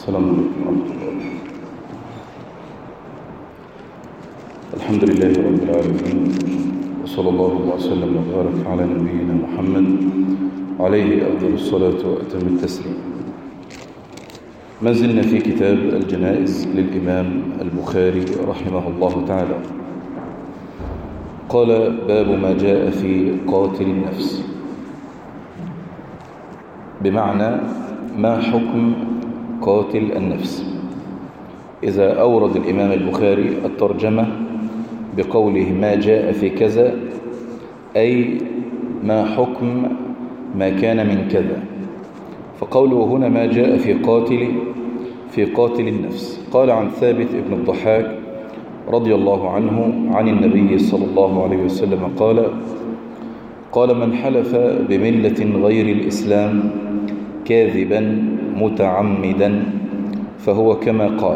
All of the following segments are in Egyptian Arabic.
السلام عليكم ورحمة الله الحمد لله رب العالمين وصلى الله وسلم وبارك على نبينا محمد عليه أفضل الصلاة وأتم التسليم ما زلنا في كتاب الجنائز للإمام البخاري رحمه الله تعالى قال باب ما جاء في قاتل النفس بمعنى ما حكم قاتل النفس إذا أورد الإمام البخاري الترجمة بقوله ما جاء في كذا أي ما حكم ما كان من كذا فقوله هنا ما جاء في قاتل في قاتل النفس قال عن ثابت ابن الضحاك رضي الله عنه عن النبي صلى الله عليه وسلم قال قال من حلف بملة غير الإسلام كاذبا متعمدا فهو كما قال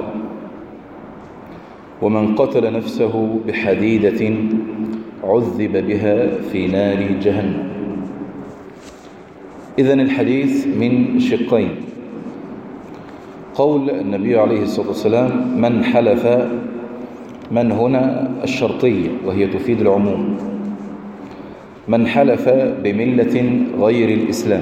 ومن قتل نفسه بحديدة عذب بها في نار جهنم إذن الحديث من شقين قول النبي عليه الصلاة والسلام من حلف من هنا الشرطية وهي تفيد العموم من حلف بملة غير الإسلام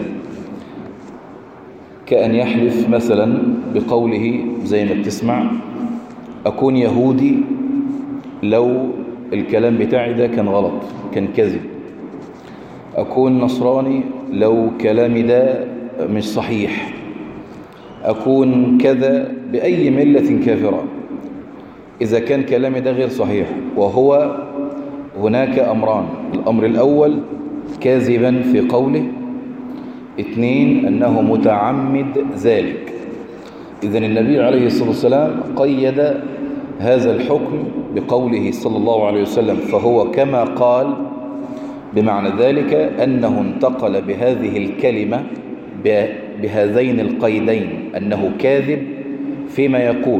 كأن يحلف مثلا بقوله زي ما بتسمع أكون يهودي لو الكلام بتاعي ده كان غلط كان كذب أكون نصراني لو كلامي ده مش صحيح أكون كذا بأي ملة كافرة إذا كان كلامي ده غير صحيح وهو هناك أمران الأمر الأول كاذبا في قوله اثنين أنه متعمد ذلك إذن النبي عليه الصلاة والسلام قيد هذا الحكم بقوله صلى الله عليه وسلم فهو كما قال بمعنى ذلك أنه انتقل بهذه الكلمة بهذين القيدين أنه كاذب فيما يقول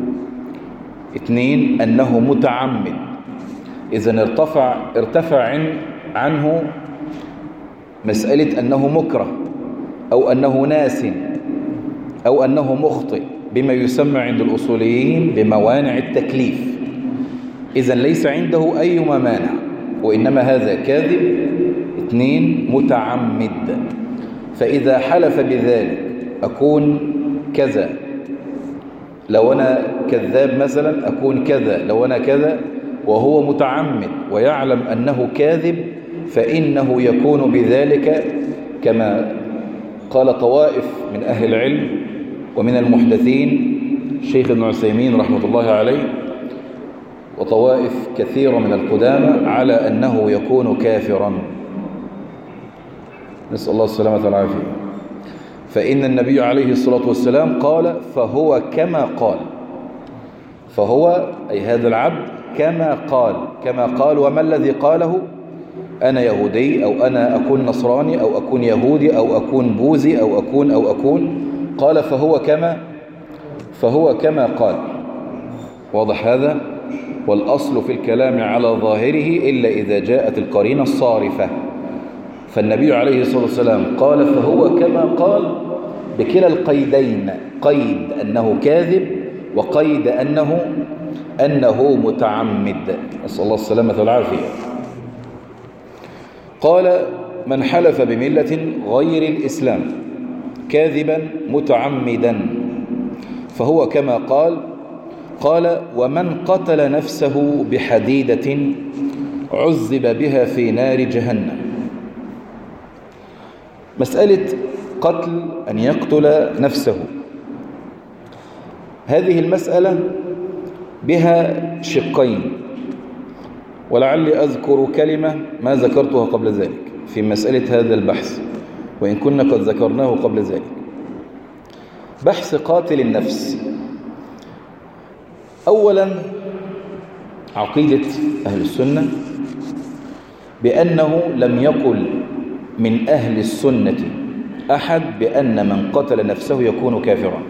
اثنين أنه متعمد إذن ارتفع, ارتفع عنه مسألة أنه مكره أو أنه ناس أو أنه مخطئ بما يسمى عند الأصوليين بموانع التكليف إذا ليس عنده أي مانع وإنما هذا كاذب اثنين متعمد فإذا حلف بذلك أكون كذا لو أنا كذاب مثلا أكون كذا لو أنا كذا وهو متعمد ويعلم أنه كاذب فإنه يكون بذلك كما قال طوائف من أهل العلم ومن المحدثين شيخ ابن عثيمين رحمة الله عليه وطوائف كثيرة من القدامى على أنه يكون كافرا نسأل الله السلامة والعافية فإن النبي عليه الصلاة والسلام قال فهو كما قال فهو أي هذا العبد كما قال كما قال وما الذي قاله أنا يهودي أو أنا أكون نصراني أو أكون يهودي أو أكون بوذي أو أكون أو أكون قال فهو كما فهو كما قال واضح هذا والأصل في الكلام على ظاهره إلا إذا جاءت القرينة الصارفة فالنبي عليه الصلاة والسلام قال فهو كما قال بكلا القيدين قيد أنه كاذب وقيد أنه أنه متعمد نسأل الله السلامة والعافية قال من حلف بملة غير الإسلام كاذبا متعمدا فهو كما قال قال ومن قتل نفسه بحديدة عذب بها في نار جهنم مسألة قتل أن يقتل نفسه هذه المسألة بها شقين ولعلي أذكر كلمة ما ذكرتها قبل ذلك في مسألة هذا البحث وإن كنا قد ذكرناه قبل ذلك بحث قاتل النفس أولا عقيدة أهل السنة بأنه لم يقل من أهل السنة أحد بأن من قتل نفسه يكون كافرا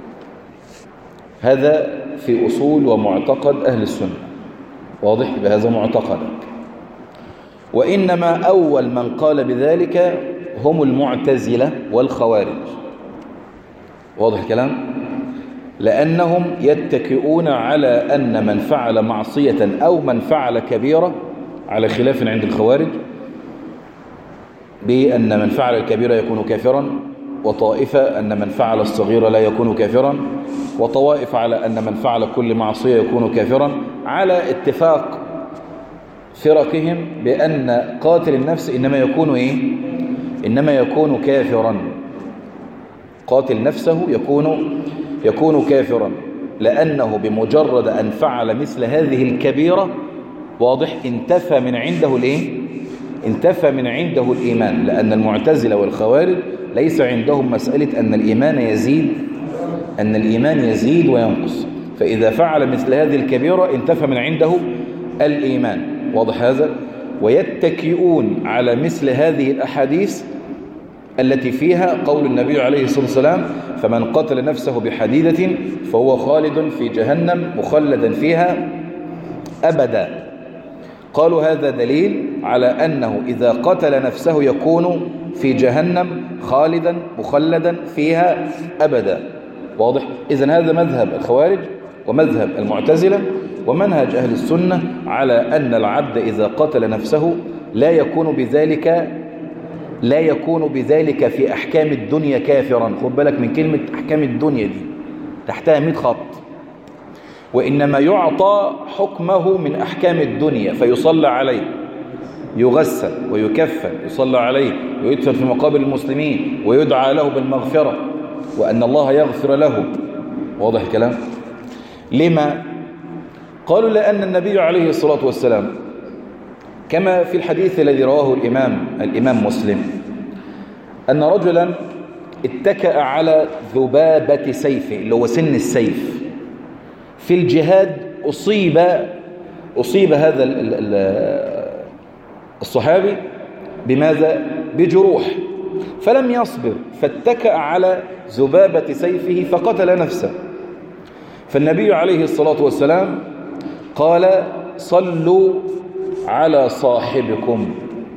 هذا في أصول ومعتقد أهل السنة واضح بهذا معتقدا وإنما أول من قال بذلك هم المعتزلة والخوارج واضح الكلام لأنهم يتكئون على أن من فعل معصية أو من فعل كبيرة على خلاف عند الخوارج بأن من فعل الكبيرة يكون كافرا وطائفة أن من فعل الصغيرة لا يكون كافرا وطوائف على أن من فعل كل معصية يكون كافرا على اتفاق فرقهم بأن قاتل النفس إنما يكون إيه؟ إنما يكون كافرا قاتل نفسه يكون يكون كافرا لأنه بمجرد أن فعل مثل هذه الكبيرة واضح انتفى من عنده الايه انتفى من عنده الإيمان لأن المعتزلة والخوارج ليس عندهم مسألة أن الإيمان يزيد أن الإيمان يزيد وينقص فإذا فعل مثل هذه الكبيرة انتفى من عنده الإيمان واضح هذا ويتكئون على مثل هذه الأحاديث التي فيها قول النبي عليه الصلاة والسلام فمن قتل نفسه بحديدة فهو خالد في جهنم مخلدا فيها أبدا قالوا هذا دليل على أنه إذا قتل نفسه يكون في جهنم خالدا مخلدا فيها أبدا واضح إذن هذا مذهب الخوارج ومذهب المعتزلة ومنهج أهل السنة على أن العبد إذا قتل نفسه لا يكون بذلك لا يكون بذلك في أحكام الدنيا كافرا خد بالك من كلمة أحكام الدنيا دي تحتها 100 خط وإنما يعطى حكمه من أحكام الدنيا فيصلى عليه يغسل ويكفن يصلى عليه ويدفن في مقابر المسلمين ويدعى له بالمغفرة وأن الله يغفر له واضح الكلام لما قالوا لأن النبي عليه الصلاة والسلام كما في الحديث الذي رواه الإمام الإمام مسلم أن رجلا اتكأ على ذبابة سيفه اللي هو سن السيف في الجهاد أصيب أصيب هذا الصحابي بماذا؟ بجروح فلم يصبر فاتكأ على ذبابة سيفه فقتل نفسه فالنبي عليه الصلاة والسلام قال صلوا على صاحبكم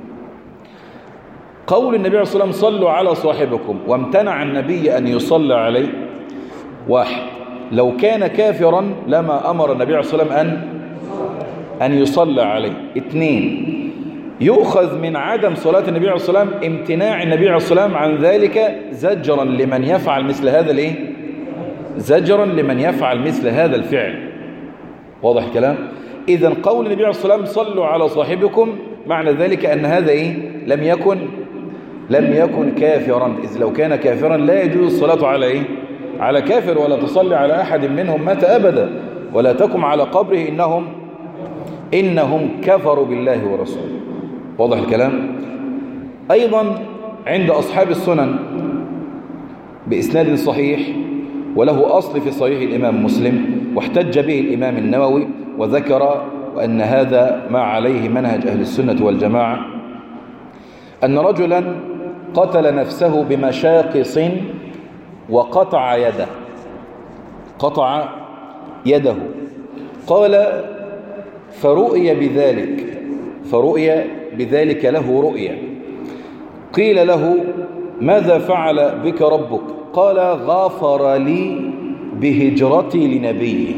قول النبي عليه الصلاة والسلام صلوا على صاحبكم وامتنع النبي أن يصلى عليه واحد لو كان كافرا لما أمر النبي عليه الصلاة والسلام أن أن يصلى عليه اثنين يؤخذ من عدم صلاة النبي عليه الصلاة والسلام امتناع النبي عليه الصلاة والسلام عن ذلك زجرا لمن يفعل مثل هذا الايه زجرا لمن يفعل مثل هذا الفعل واضح الكلام إذا قول النبي عليه الصلاة والسلام صلوا على صاحبكم معنى ذلك أن هذا إيه لم يكن لم يكن كافرا إذ لو كان كافرا لا يجوز الصلاة على إيه على كافر ولا تصلي على أحد منهم مات أبدا ولا تقم على قبره إنهم إنهم كفروا بالله ورسوله واضح الكلام أيضا عند أصحاب السنن بإسناد صحيح وله أصل في صحيح الإمام مسلم واحتج به الإمام النووي وذكر وأن هذا ما عليه منهج أهل السنة والجماعة أن رجلا قتل نفسه بمشاقص وقطع يده قطع يده قال فرؤي بذلك فرؤي بذلك له رؤيا قيل له ماذا فعل بك ربك قال غفر لي بهجرتي لنبيه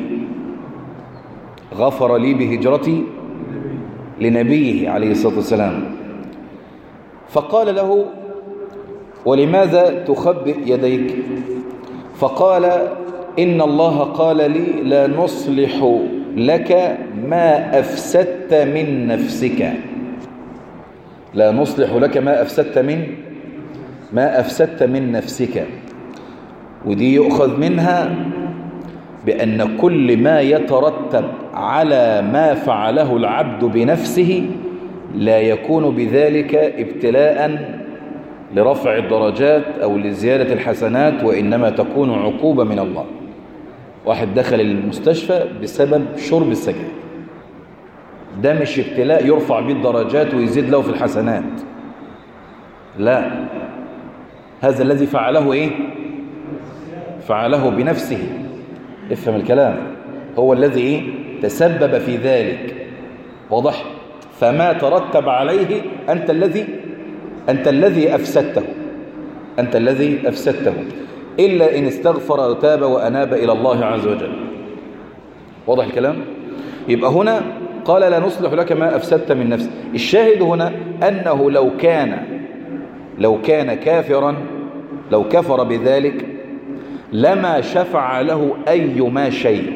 غفر لي بهجرتي لنبيه عليه الصلاة والسلام فقال له ولماذا تخبئ يديك فقال إن الله قال لي لا نصلح لك ما أفسدت من نفسك لا نصلح لك ما أفسدت من ما أفسدت من نفسك ودي يؤخذ منها بأن كل ما يترتب على ما فعله العبد بنفسه لا يكون بذلك ابتلاء لرفع الدرجات أو لزيادة الحسنات وإنما تكون عقوبة من الله واحد دخل المستشفى بسبب شرب السجاير ده مش ابتلاء يرفع به الدرجات ويزيد له في الحسنات لا هذا الذي فعله ايه فعله بنفسه افهم الكلام هو الذي ايه تسبب في ذلك واضح فما ترتب عليه أنت الذي أنت الذي أفسدته أنت الذي أفسدته إلا إن استغفر وتاب وأناب إلى الله عز وجل واضح الكلام يبقى هنا قال لا نصلح لك ما أفسدت من نفسك الشاهد هنا أنه لو كان لو كان كافرا لو كفر بذلك لما شفع له أيما شيء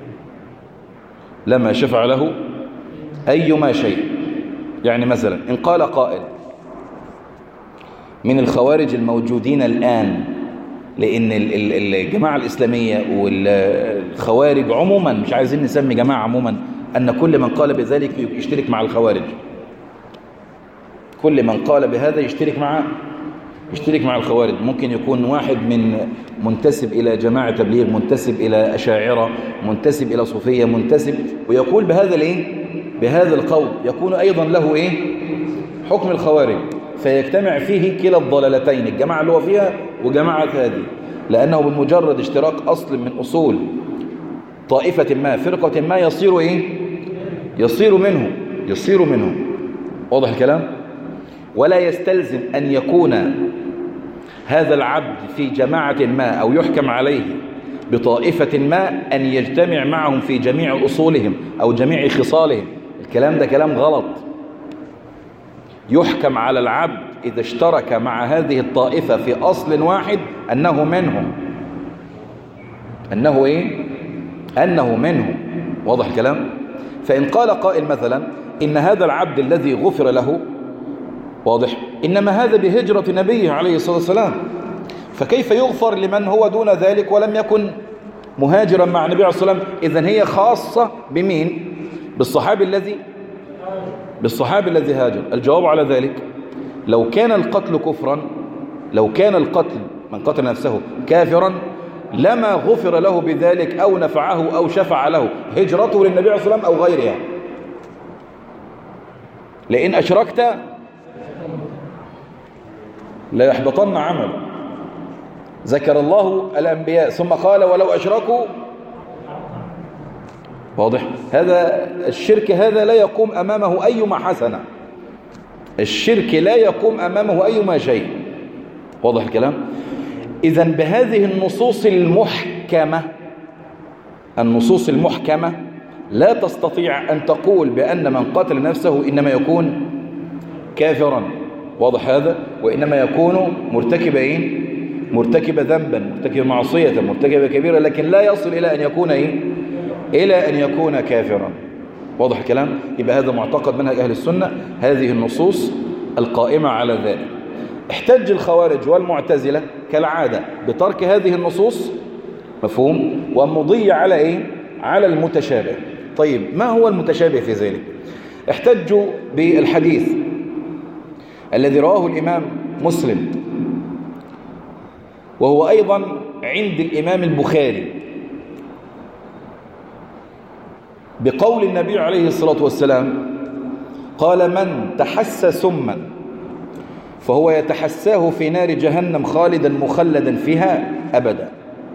لما شفع له أيما شيء يعني مثلا إن قال قائل من الخوارج الموجودين الآن لأن الجماعة الإسلامية والخوارج عموما مش عايزين نسمي جماعة عموما أن كل من قال بذلك يشترك مع الخوارج كل من قال بهذا يشترك مع يشترك مع الخوارج ممكن يكون واحد من منتسب إلى جماعة تبليغ منتسب إلى أشاعرة منتسب إلى صوفية منتسب ويقول بهذا الإيه بهذا القول يكون أيضا له إيه حكم الخوارج فيجتمع فيه كلا الضلالتين الجماعة اللي هو فيها وجماعة هذه لأنه بمجرد اشتراك أصل من أصول طائفة ما فرقة ما يصير إيه يصير منه يصير منه واضح الكلام ولا يستلزم أن يكون هذا العبد في جماعة ما أو يحكم عليه بطائفة ما أن يجتمع معهم في جميع أصولهم أو جميع خصالهم الكلام ده كلام غلط يحكم على العبد إذا اشترك مع هذه الطائفة في أصل واحد أنه منهم أنه إيه؟ أنه منهم واضح الكلام؟ فإن قال قائل مثلا إن هذا العبد الذي غفر له واضح إنما هذا بهجرة نبيه عليه الصلاة والسلام فكيف يغفر لمن هو دون ذلك ولم يكن مهاجرا مع النبي عليه الصلاة والسلام إذن هي خاصة بمين بالصحابي الذي بالصحابي الذي هاجر الجواب على ذلك لو كان القتل كفرا لو كان القتل من قتل نفسه كافرا لما غفر له بذلك أو نفعه أو شفع له هجرته للنبي عليه الصلاة والسلام أو غيرها لئن أشركت لا يحبطن عمل ذكر الله الأنبياء ثم قال ولو أشركوا واضح هذا الشرك هذا لا يقوم أمامه أيما حسنة الشرك لا يقوم أمامه أيما شيء واضح الكلام إذا بهذه النصوص المحكمة النصوص المحكمة لا تستطيع أن تقول بأن من قتل نفسه إنما يكون كافرا واضح هذا وإنما يكون مرتكب إيه؟ مرتكب ذنبا مرتكب معصية مرتكب كبيرة لكن لا يصل إلى أن يكون إيه؟ إلى أن يكون كافرا واضح الكلام يبقى هذا معتقد منهج أهل السنة هذه النصوص القائمة على ذلك احتج الخوارج والمعتزلة كالعادة بترك هذه النصوص مفهوم ومضي على إيه؟ على المتشابه طيب ما هو المتشابه في ذلك احتجوا بالحديث الذي رواه الإمام مسلم وهو أيضا عند الإمام البخاري بقول النبي عليه الصلاة والسلام قال من تحس سما فهو يتحساه في نار جهنم خالدا مخلدا فيها أبدا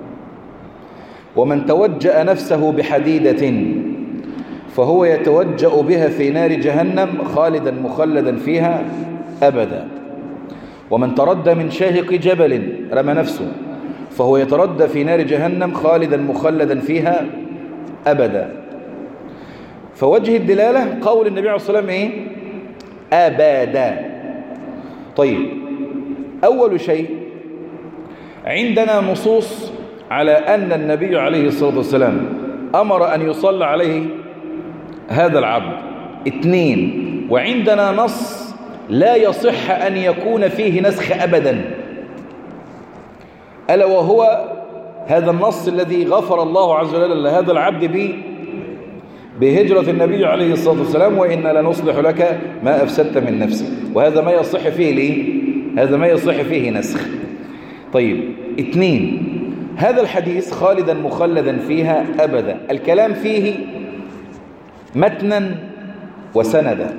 ومن توجأ نفسه بحديدة فهو يتوجأ بها في نار جهنم خالدا مخلدا فيها أبدا ومن ترد من شاهق جبل رمى نفسه فهو يتردى في نار جهنم خالدا مخلدا فيها أبدا فوجه الدلالة قول النبي عليه الصلاة والسلام إيه أبدا طيب أول شيء عندنا نصوص على أن النبي عليه الصلاة والسلام أمر أن يصلى عليه هذا العبد اثنين وعندنا نص لا يصح أن يكون فيه نسخ أبدا ألا وهو هذا النص الذي غفر الله عز وجل لهذا العبد به بهجرة النبي عليه الصلاة والسلام وإنا لنصلح لك ما أفسدت من نفسك وهذا ما يصح فيه ليه هذا ما يصح فيه نسخ طيب اثنين هذا الحديث خالدا مخلدا فيها أبدا الكلام فيه متنا وسندا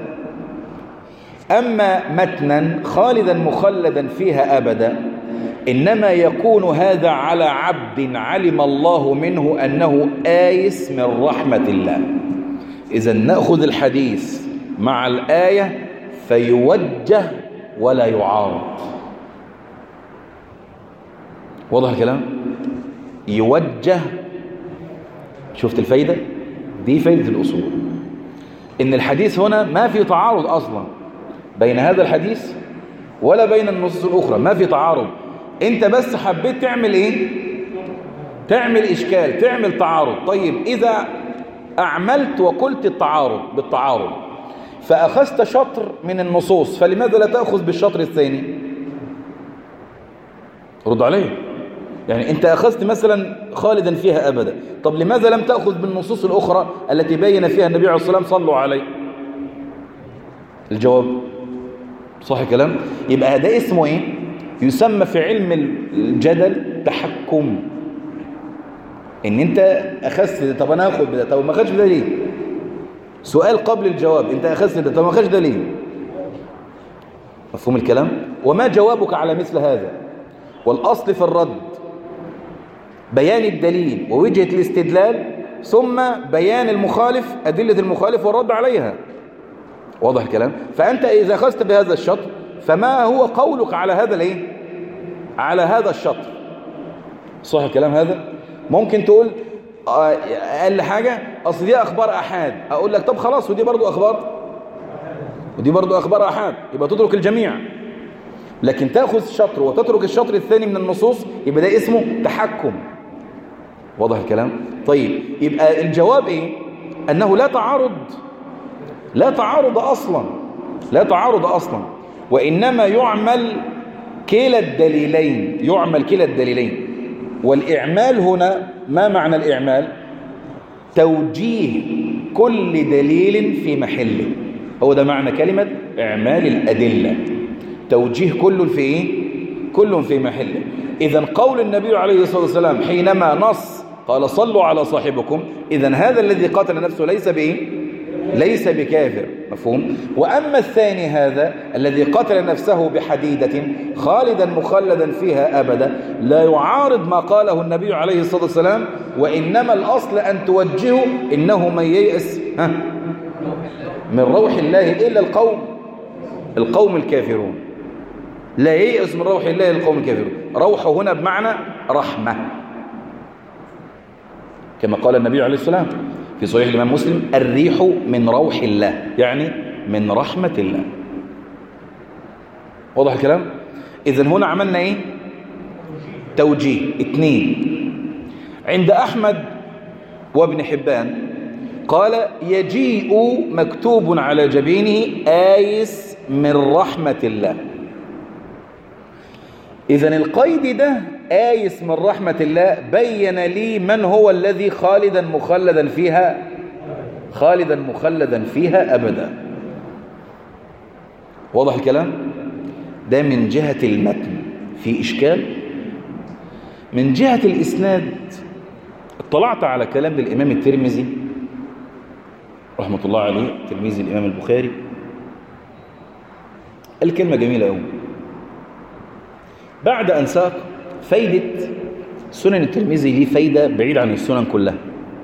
أما متنا خالدا مخلدا فيها أبدا إنما يكون هذا على عبد علم الله منه أنه آيس من رحمة الله إذا نأخذ الحديث مع الآية فيوجه ولا يعارض واضح الكلام يوجه شفت الفايدة دي فايدة الأصول إن الحديث هنا ما في تعارض أصلا بين هذا الحديث ولا بين النصوص الأخرى ما في تعارض أنت بس حبيت تعمل إيه تعمل إشكال تعمل تعارض طيب إذا أعملت وقلت التعارض بالتعارض فأخذت شطر من النصوص فلماذا لا تأخذ بالشطر الثاني رد عليه يعني أنت أخذت مثلا خالدا فيها أبدا طب لماذا لم تأخذ بالنصوص الأخرى التي بين فيها النبي عليه الصلاة والسلام صلوا عليه الجواب صح كلام يبقى ده اسمه ايه يسمى في علم الجدل تحكم ان انت اخذت طب انا اخذ بده طب ما اخذش بده ليه سؤال قبل الجواب انت اخذت بده طب ما اخذش ده ليه مفهوم الكلام وما جوابك على مثل هذا والاصل في الرد بيان الدليل ووجهة الاستدلال ثم بيان المخالف أدلة المخالف والرد عليها واضح الكلام فأنت إذا أخذت بهذا الشطر فما هو قولك على هذا الايه على هذا الشطر صح الكلام هذا ممكن تقول اقل حاجة اصل دي اخبار احاد اقول لك طب خلاص ودي برضو اخبار ودي برضو اخبار احاد يبقى تترك الجميع لكن تاخذ شطر وتترك الشطر الثاني من النصوص يبقى ده اسمه تحكم واضح الكلام طيب يبقى الجواب ايه انه لا تعارض لا تعارض اصلا لا تعارض اصلا وانما يعمل كلا الدليلين يعمل كلا الدليلين والاعمال هنا ما معنى الاعمال توجيه كل دليل في محله هو ده معنى كلمة اعمال الادله توجيه كل في ايه كل في محله اذا قول النبي عليه الصلاه والسلام حينما نص قال صلوا على صاحبكم إذا هذا الذي قاتل نفسه ليس بإيه؟ ليس بكافر مفهوم وأما الثاني هذا الذي قتل نفسه بحديدة خالدا مخلدا فيها أبدا لا يعارض ما قاله النبي عليه الصلاة والسلام وإنما الأصل أن توجهه إنه من ييأس ها من روح الله إلا القوم القوم الكافرون لا ييأس من روح الله إلا القوم الكافرون روحه هنا بمعنى رحمة كما قال النبي عليه السلام في صحيح الإمام مسلم الريح من روح الله يعني من رحمة الله واضح الكلام إذن هنا عملنا إيه توجيه اثنين عند أحمد وابن حبان قال يجيء مكتوب على جبينه آيس من رحمة الله إذن القيد ده آيس من رحمة الله بين لي من هو الذي خالدا مخلدا فيها خالدا مخلدا فيها أبدا واضح الكلام ده من جهة المتن في إشكال من جهة الإسناد اطلعت على كلام الإمام الترمذي رحمة الله عليه تلميذ الإمام البخاري الكلمة جميلة أوي بعد أن ساق فايدة سنن الترمذي ليه فايدة بعيد عن السنن كلها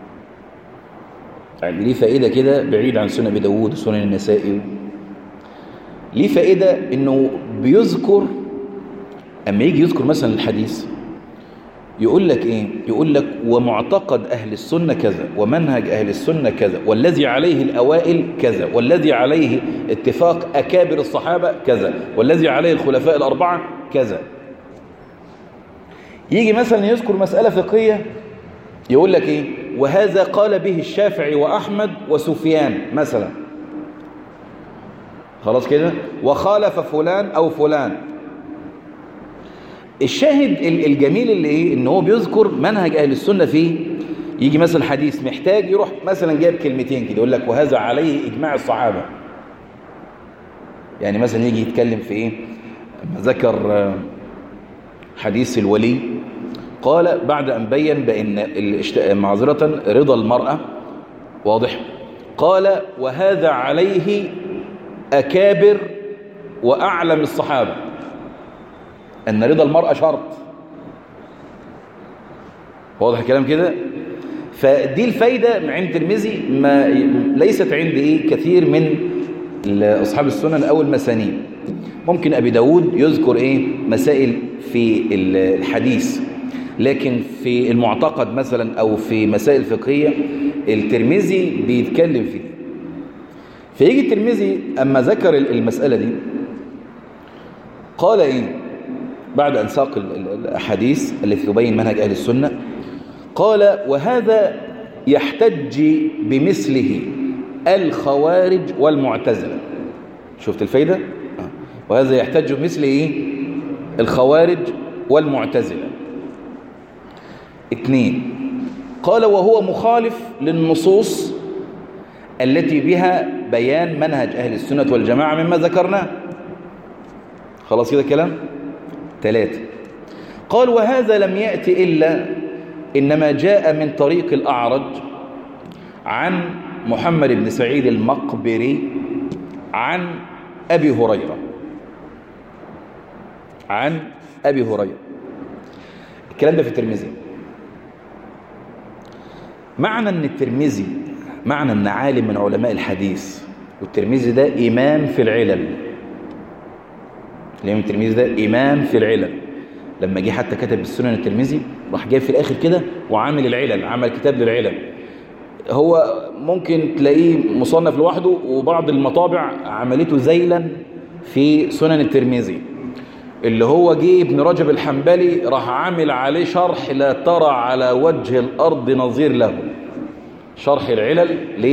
يعني ليه فائدة كده بعيد عن سنن أبي داوود وسنن النسائي ليه فائدة إنه بيذكر أما يجي يذكر مثلا الحديث يقول لك إيه يقول لك ومعتقد أهل السنة كذا ومنهج أهل السنة كذا والذي عليه الأوائل كذا والذي عليه اتفاق أكابر الصحابة كذا والذي عليه الخلفاء الأربعة كذا يجي مثلا يذكر مسألة فقهية يقول لك إيه وهذا قال به الشافعي وأحمد وسفيان مثلا خلاص كده وخالف فلان أو فلان الشاهد الجميل اللي ايه ان هو بيذكر منهج اهل السنه فيه يجي مثلا حديث محتاج يروح مثلا جايب كلمتين كده يقول لك وهذا عليه اجماع الصحابه يعني مثلا يجي يتكلم في ايه ذكر حديث الولي قال بعد ان بين بان معذره رضا المراه واضح قال وهذا عليه اكابر واعلم الصحابه أن رضا المرأة شرط واضح الكلام كده فدي الفايدة عند الترمذي ما ليست عند إيه كثير من أصحاب السنن أو المسانيد ممكن أبي داود يذكر إيه مسائل في الحديث لكن في المعتقد مثلا أو في مسائل فقهية الترمذي بيتكلم فيه فيجي الترمذي أما ذكر المسألة دي قال إيه بعد أن ساق الأحاديث التي تبين منهج أهل السنة قال وهذا يحتج بمثله الخوارج والمعتزلة شفت الفايدة وهذا يحتج بمثله إيه الخوارج والمعتزلة اثنين قال وهو مخالف للنصوص التي بها بيان منهج أهل السنة والجماعة مما ذكرناه خلاص كده كلام ثلاثة قال وهذا لم يأتي إلا إنما جاء من طريق الأعرج عن محمد بن سعيد المقبري عن أبي هريرة عن أبي هريرة الكلام ده في الترمذي معنى أن الترمذي معنى أن عالم من علماء الحديث والترمذي ده إمام في العلل الإمام الترمذي ده إمام في العلل لما جه حتى كتب السنن الترمذي راح جاي في الآخر كده وعامل العلل عمل كتاب للعلل هو ممكن تلاقيه مصنف لوحده وبعض المطابع عملته زيلا في سنن الترمذي اللي هو جه ابن رجب الحنبلي راح عامل عليه شرح لا ترى على وجه الأرض نظير له شرح العلل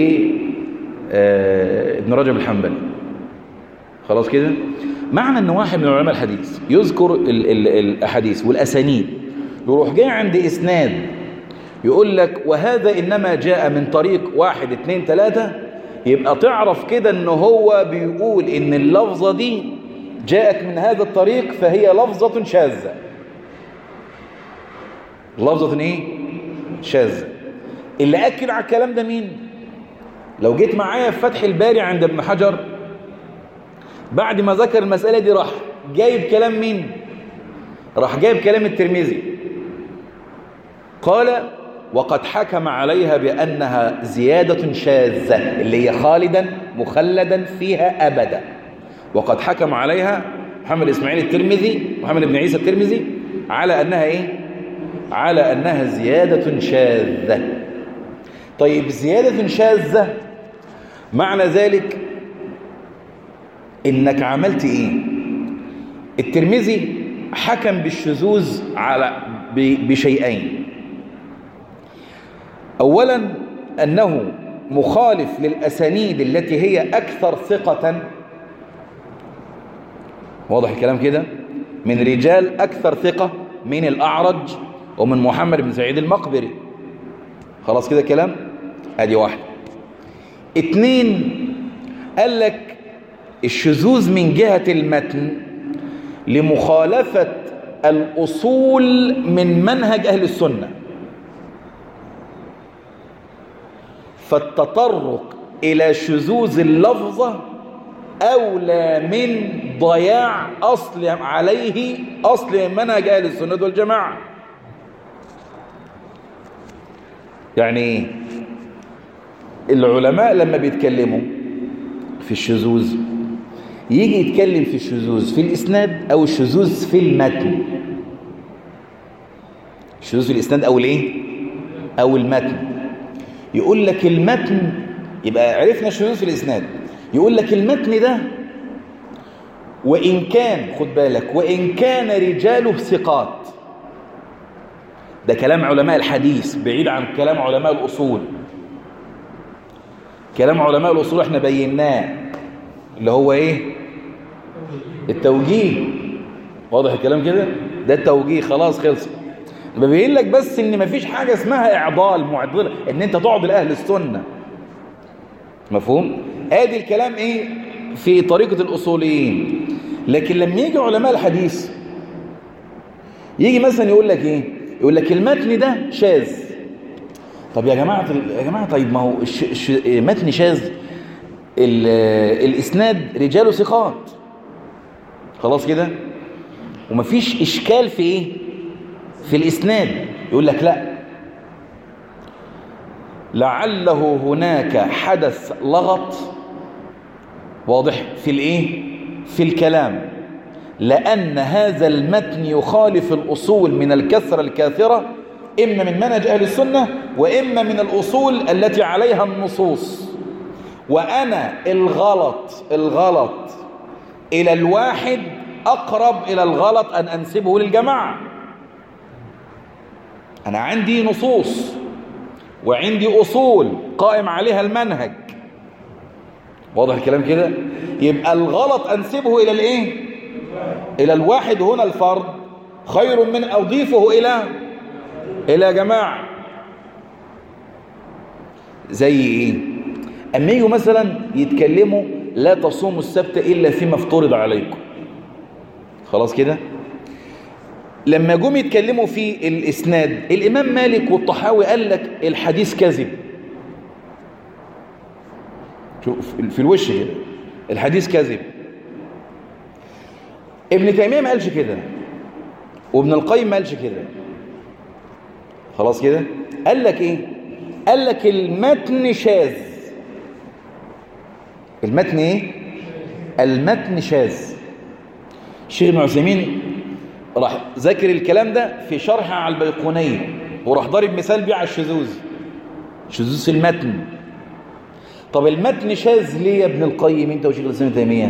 لابن رجب الحنبلي خلاص كده معنى ان واحد من علماء الحديث يذكر ال ال الاحاديث والاسانيد يروح جاي عند اسناد يقول لك وهذا انما جاء من طريق واحد اتنين تلاتة يبقى تعرف كده ان هو بيقول ان اللفظة دي جاءت من هذا الطريق فهي لفظة شاذة لفظة ايه شاذة اللي اكد على الكلام ده مين لو جيت معايا في فتح الباري عند ابن حجر بعد ما ذكر المسألة دي راح جايب كلام مين راح جايب كلام الترمذي قال وقد حكم عليها بأنها زيادة شاذة اللي هي خالدا مخلدا فيها أبدا وقد حكم عليها محمد إسماعيل الترمذي محمد بن عيسى الترمذي على أنها إيه على أنها زيادة شاذة طيب زيادة شاذة معنى ذلك إنك عملت إيه الترمذي حكم بالشذوذ على بشيئين أولا أنه مخالف للأسانيد التي هي أكثر ثقة واضح الكلام كده من رجال أكثر ثقة من الأعرج ومن محمد بن سعيد المقبري خلاص كده كلام ادي واحد اتنين قال لك الشذوذ من جهة المتن لمخالفة الأصول من منهج أهل السنة فالتطرق إلى شذوذ اللفظة أولى من ضياع أصل عليه أصل منهج أهل السنة والجماعة يعني العلماء لما بيتكلموا في الشذوذ يجي يتكلم في الشذوذ في الإسناد أو الشذوذ في المتن الشذوذ في الإسناد أو الإيه أو المتن يقول لك المتن يبقى عرفنا الشذوذ في الإسناد يقول لك المتن ده وإن كان خد بالك وإن كان رجاله ثقات ده كلام علماء الحديث بعيد عن كلام علماء الأصول كلام علماء الأصول احنا بيناه اللي هو ايه التوجيه واضح الكلام كده ده التوجيه خلاص خلص ببين لك بس ان مفيش حاجة اسمها اعضال معضلة ان انت تعضل اهل السنة مفهوم ادي الكلام ايه في طريقة الاصوليين لكن لما يجي علماء الحديث يجي مثلا يقول لك ايه يقول لك المتن ده شاذ طب يا جماعة يا جماعة طيب ما هو الش... الش... متن شاذ ال... الاسناد رجاله ثقات خلاص كده ومفيش اشكال في ايه في الاسناد يقول لك لا لعله هناك حدث لغط واضح في الايه في الكلام لأن هذا المتن يخالف الأصول من الكثرة الكاثرة إما من منهج أهل السنة وإما من الأصول التي عليها النصوص وأنا الغلط الغلط إلى الواحد أقرب إلى الغلط أن أنسبه للجماعة أنا عندي نصوص وعندي أصول قائم عليها المنهج واضح الكلام كده يبقى الغلط أنسبه إلى الإيه إلى الواحد هنا الفرد خير من أضيفه إلى إلى جماعة زي إيه أما يجوا مثلا يتكلموا لا تصوموا السبت إلا فيما افترض عليكم خلاص كده لما جم يتكلموا في الإسناد الإمام مالك والطحاوي قال لك الحديث كذب شوف في الوش كده الحديث كذب ابن تيمية ما قالش كده وابن القيم ما قالش كده خلاص كده قال لك ايه قال لك المتن شاذ المتن ايه المتن شاذ الشيخ ابن عثيمين راح ذاكر الكلام ده في شرح على البيقونية وراح ضارب مثال بيه على الشذوذ شذوذ في المتن طب المتن شاذ ليه يا ابن القيم انت وشيخ الاسلام تيميه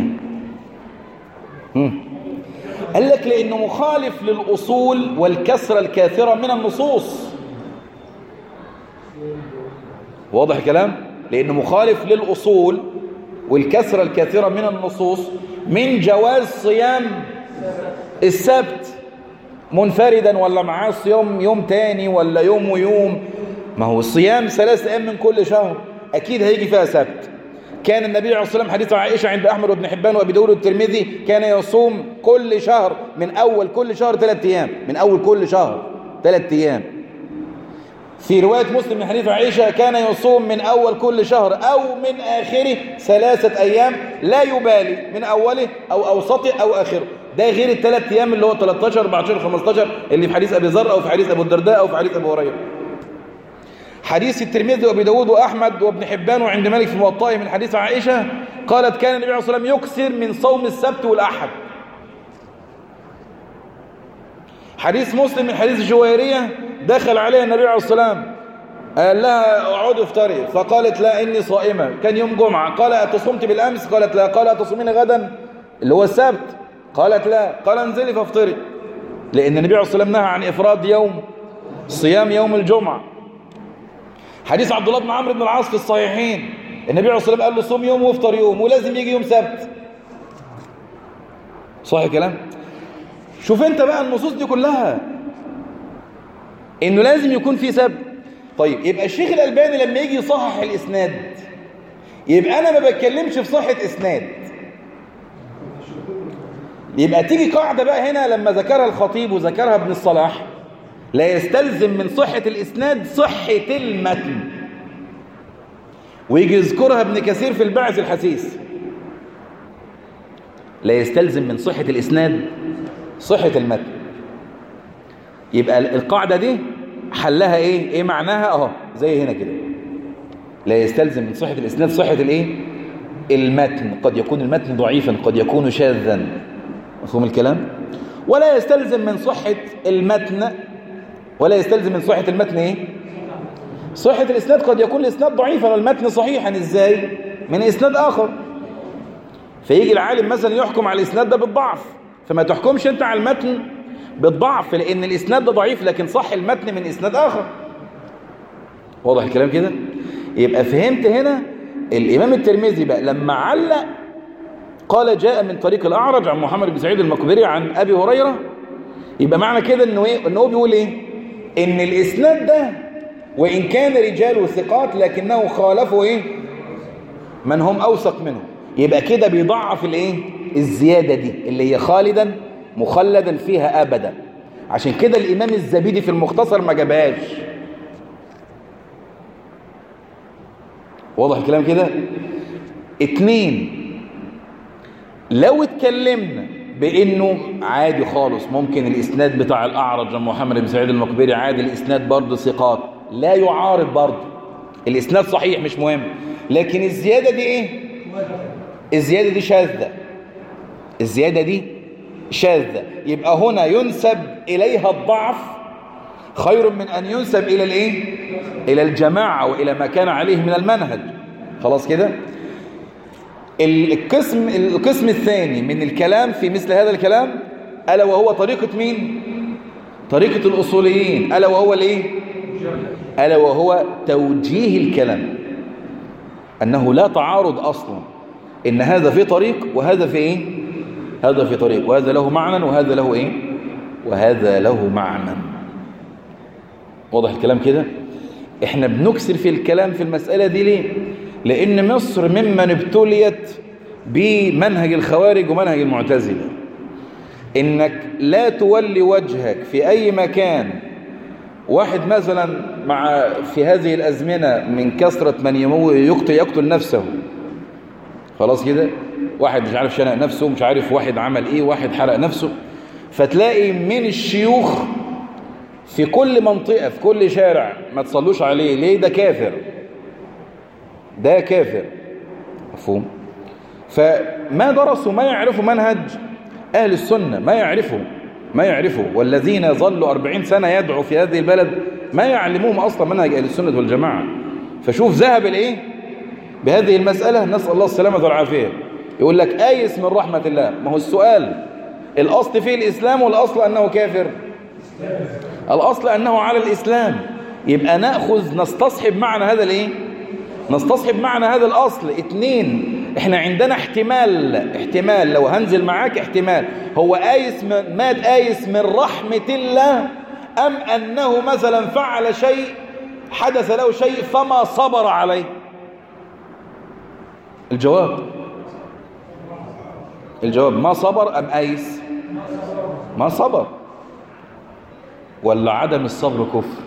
قال لك لانه مخالف للاصول والكسره الكاثره من النصوص واضح الكلام لانه مخالف للاصول والكسره الكاثره من النصوص من جواز صيام السبت منفردا ولا معاه صيام يوم تاني ولا يوم ويوم ما هو الصيام ثلاث ايام من كل شهر اكيد هيجي فيها سبت كان النبي عليه الصلاه والسلام حديث عائشه عند احمد وابن حبان وابي داود والترمذي كان يصوم كل شهر من اول كل شهر ثلاث ايام من اول كل شهر ثلاث ايام في روايه مسلم من حديث عائشه كان يصوم من اول كل شهر او من اخره ثلاثه ايام لا يبالي من اوله او اوسطه او اخره ده غير الثلاث ايام اللي هو 13 14 15 اللي في حديث ابي ذر او في حديث ابو الدرداء او في حديث ابو هريره حديث الترمذي وابي داود واحمد وابن حبان وعند مالك في موطئه من حديث عائشه قالت كان النبي عليه الصلاه والسلام يكثر من صوم السبت والاحد حديث مسلم من حديث الجويريه دخل عليها النبي عليه الصلاه والسلام قال لها اقعدي افطري فقالت لا اني صائمه كان يوم جمعه قال اتصمت بالامس قالت لا قال اتصومين غدا اللي هو السبت قالت لا قال انزلي فافطري لان النبي عليه الصلاه والسلام نهى عن افراد يوم صيام يوم الجمعه حديث عبد الله بن عمرو بن العاص في الصحيحين النبي عليه الصلاه والسلام قال له صوم يوم وافطر يوم ولازم يجي يوم سبت صح الكلام شوف انت بقى النصوص دي كلها انه لازم يكون في سبت طيب يبقى الشيخ الالباني لما يجي يصحح الاسناد يبقى انا ما بتكلمش في صحه اسناد يبقى تيجي قاعده بقى هنا لما ذكرها الخطيب وذكرها ابن الصلاح لا يستلزم من صحة الإسناد صحة المتن ويجي يذكرها ابن كثير في البعث الحسيس لا يستلزم من صحة الإسناد صحة المتن يبقى القاعدة دي حلها ايه ايه معناها اهو زي هنا كده لا يستلزم من صحة الإسناد صحة الايه المتن قد يكون المتن ضعيفا قد يكون شاذا مفهوم الكلام ولا يستلزم من صحة المتن ولا يستلزم من صحة المتن ايه صحة الاسناد قد يكون الاسناد ضعيفا والمتن صحيحا ازاي من اسناد اخر فيجي العالم مثلا يحكم على الاسناد ده بالضعف فما تحكمش انت على المتن بالضعف لان الاسناد ده ضعيف لكن صح المتن من اسناد اخر واضح الكلام كده يبقى فهمت هنا الامام الترمذي بقى لما علق قال جاء من طريق الاعرج عن محمد بن سعيد المقبري عن ابي هريره يبقى معنى كده انه ايه انه هو بيقول ايه ان الاسناد ده وان كان رجاله ثقات لكنه خالفوا ايه من هم اوثق منهم يبقى كده بيضعف الايه الزياده دي اللي هي خالدا مخلدا فيها ابدا عشان كده الامام الزبيدي في المختصر ما جابهاش واضح الكلام كده اتنين لو اتكلمنا بانه عادي خالص ممكن الاسناد بتاع الاعرج محمد بن سعيد المقبري عادي الاسناد برضه ثقات لا يعارض برضه الاسناد صحيح مش مهم لكن الزياده دي ايه الزياده دي شاذه الزياده دي شاذة يبقى هنا ينسب إليها الضعف خير من أن ينسب إلى الإيه؟ إلى الجماعة وإلى ما كان عليه من المنهج خلاص كده القسم القسم الثاني من الكلام في مثل هذا الكلام ألا وهو طريقة مين طريقة الأصوليين ألا وهو الإيه ألا وهو توجيه الكلام أنه لا تعارض أصلا إن هذا في طريق وهذا في إيه هذا في طريق وهذا له معنى وهذا له إيه وهذا له معنى واضح الكلام كده احنا بنكسر في الكلام في المسألة دي ليه لأن مصر ممن ابتليت بمنهج الخوارج ومنهج المعتزلة إنك لا تولي وجهك في أي مكان واحد مثلا مع في هذه الأزمنة من كثرة من يمو يقتل, يقتل نفسه خلاص كده واحد مش عارف شنق نفسه مش عارف واحد عمل ايه واحد حرق نفسه فتلاقي من الشيوخ في كل منطقة في كل شارع ما تصلوش عليه ليه ده كافر ده كافر مفهوم فما درسوا ما يعرفوا منهج أهل السنة ما يعرفوا ما يعرفوا والذين ظلوا أربعين سنة يدعوا في هذه البلد ما يعلموهم أصلا منهج أهل السنة والجماعة فشوف ذهب الإيه بهذه المسألة نسأل الله السلامة والعافية يقول لك آيس من رحمة الله ما هو السؤال الأصل فيه الإسلام والأصل أنه كافر الأصل أنه على الإسلام يبقى نأخذ نستصحب معنى هذا الإيه نستصحب معنى هذا الأصل اتنين احنا عندنا احتمال احتمال لو هنزل معاك احتمال هو آيس من مات آيس من رحمة الله أم أنه مثلا فعل شيء حدث له شيء فما صبر عليه الجواب الجواب ما صبر أم آيس ما صبر ولا عدم الصبر كفر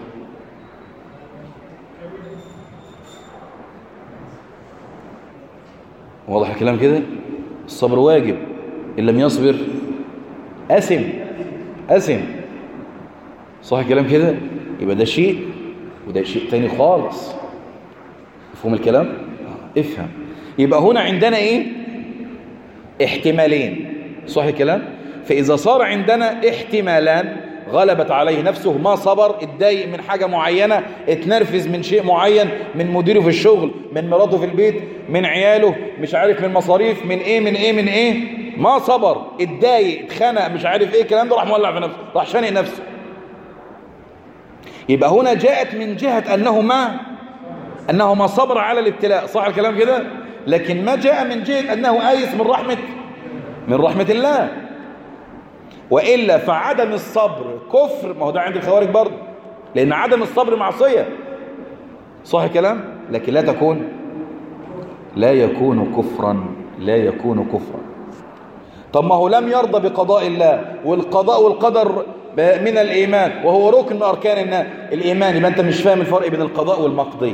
واضح الكلام كده الصبر واجب إن لم يصبر أسم أسم صح الكلام كده يبقى ده شيء وده شيء تاني خالص مفهوم الكلام افهم يبقى هنا عندنا ايه احتمالين صح الكلام فإذا صار عندنا احتمالان غلبت عليه نفسه ما صبر اتضايق من حاجة معينة اتنرفز من شيء معين من مديره في الشغل من مراته في البيت من عياله مش عارف من مصاريف من ايه من ايه من ايه ما صبر اتضايق اتخنق مش عارف ايه الكلام ده راح مولع في نفسه راح شانق نفسه يبقى هنا جاءت من جهة أنه ما أنه ما صبر على الابتلاء صح الكلام كده لكن ما جاء من جهة أنه آيس من رحمة من رحمة الله وإلا فعدم الصبر كفر ما هو ده عند الخوارج برضه لأن عدم الصبر معصية صح الكلام لكن لا تكون لا يكون كفرا لا يكون كفرا طب ما هو لم يرضى بقضاء الله والقضاء والقدر من الإيمان وهو ركن من أركان الإيمان يبقى أنت مش فاهم الفرق بين القضاء والمقضي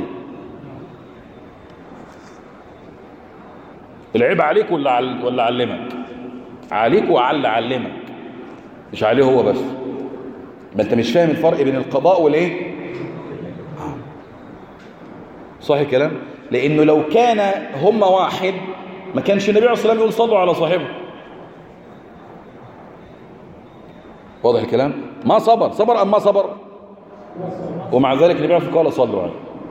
العيب عليك ولا عل... ولا علمك عليك وعل علمك مش عليه هو بس ما انت مش فاهم الفرق بين القضاء والايه صح الكلام لانه لو كان هم واحد ما كانش النبي عليه الصلاه والسلام يقول صلوا على صاحبه واضح الكلام ما صبر صبر ام ما صبر ومع ذلك النبي عليه الصلاه والسلام قال صلوا عليه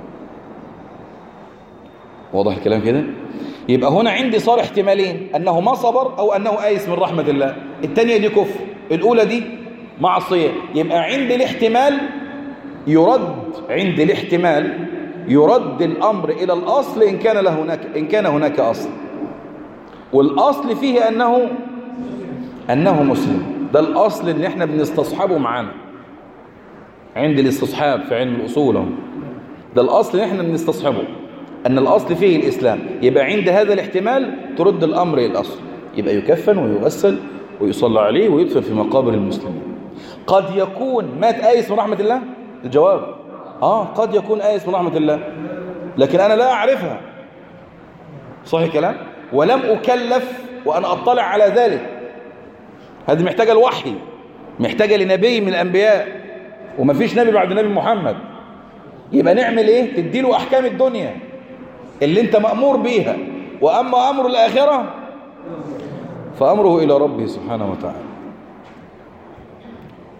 واضح الكلام كده يبقى هنا عندي صار احتمالين انه ما صبر او انه آيس من رحمه الله الثانيه دي كفر الأولى دي معصية يبقى عند الاحتمال يرد عند الاحتمال يرد الأمر إلى الأصل إن كان له هناك إن كان هناك أصل والأصل فيه أنه أنه مسلم ده الأصل اللي احنا بنستصحبه معانا عند الاستصحاب في علم الأصول ده الأصل اللي احنا بنستصحبه أن الأصل فيه الإسلام يبقى عند هذا الاحتمال ترد الأمر إلى الأصل يبقى يكفن ويغسل ويصلى عليه ويدفن في مقابر المسلمين قد يكون مات آيس من رحمة الله الجواب آه قد يكون آيس من رحمة الله لكن أنا لا أعرفها صحيح الكلام ولم أكلف وأنا أطلع على ذلك هذه محتاجة الوحي محتاجة لنبي من الأنبياء وما فيش نبي بعد نبي محمد يبقى نعمل ايه تديله أحكام الدنيا اللي انت مأمور بيها وأما أمر الآخرة فأمره إلى ربه سبحانه وتعالى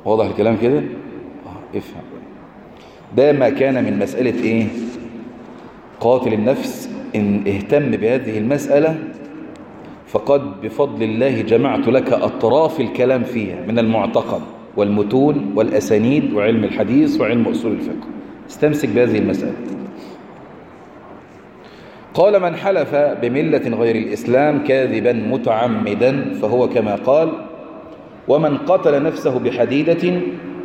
واضح الكلام كده آه، افهم ده ما كان من مسألة ايه قاتل النفس ان اهتم بهذه المسألة فقد بفضل الله جمعت لك أطراف الكلام فيها من المعتقد والمتون والأسانيد وعلم الحديث وعلم أصول الفقه استمسك بهذه المسألة قال من حلف بملة غير الإسلام كاذبا متعمدا فهو كما قال ومن قتل نفسه بحديدة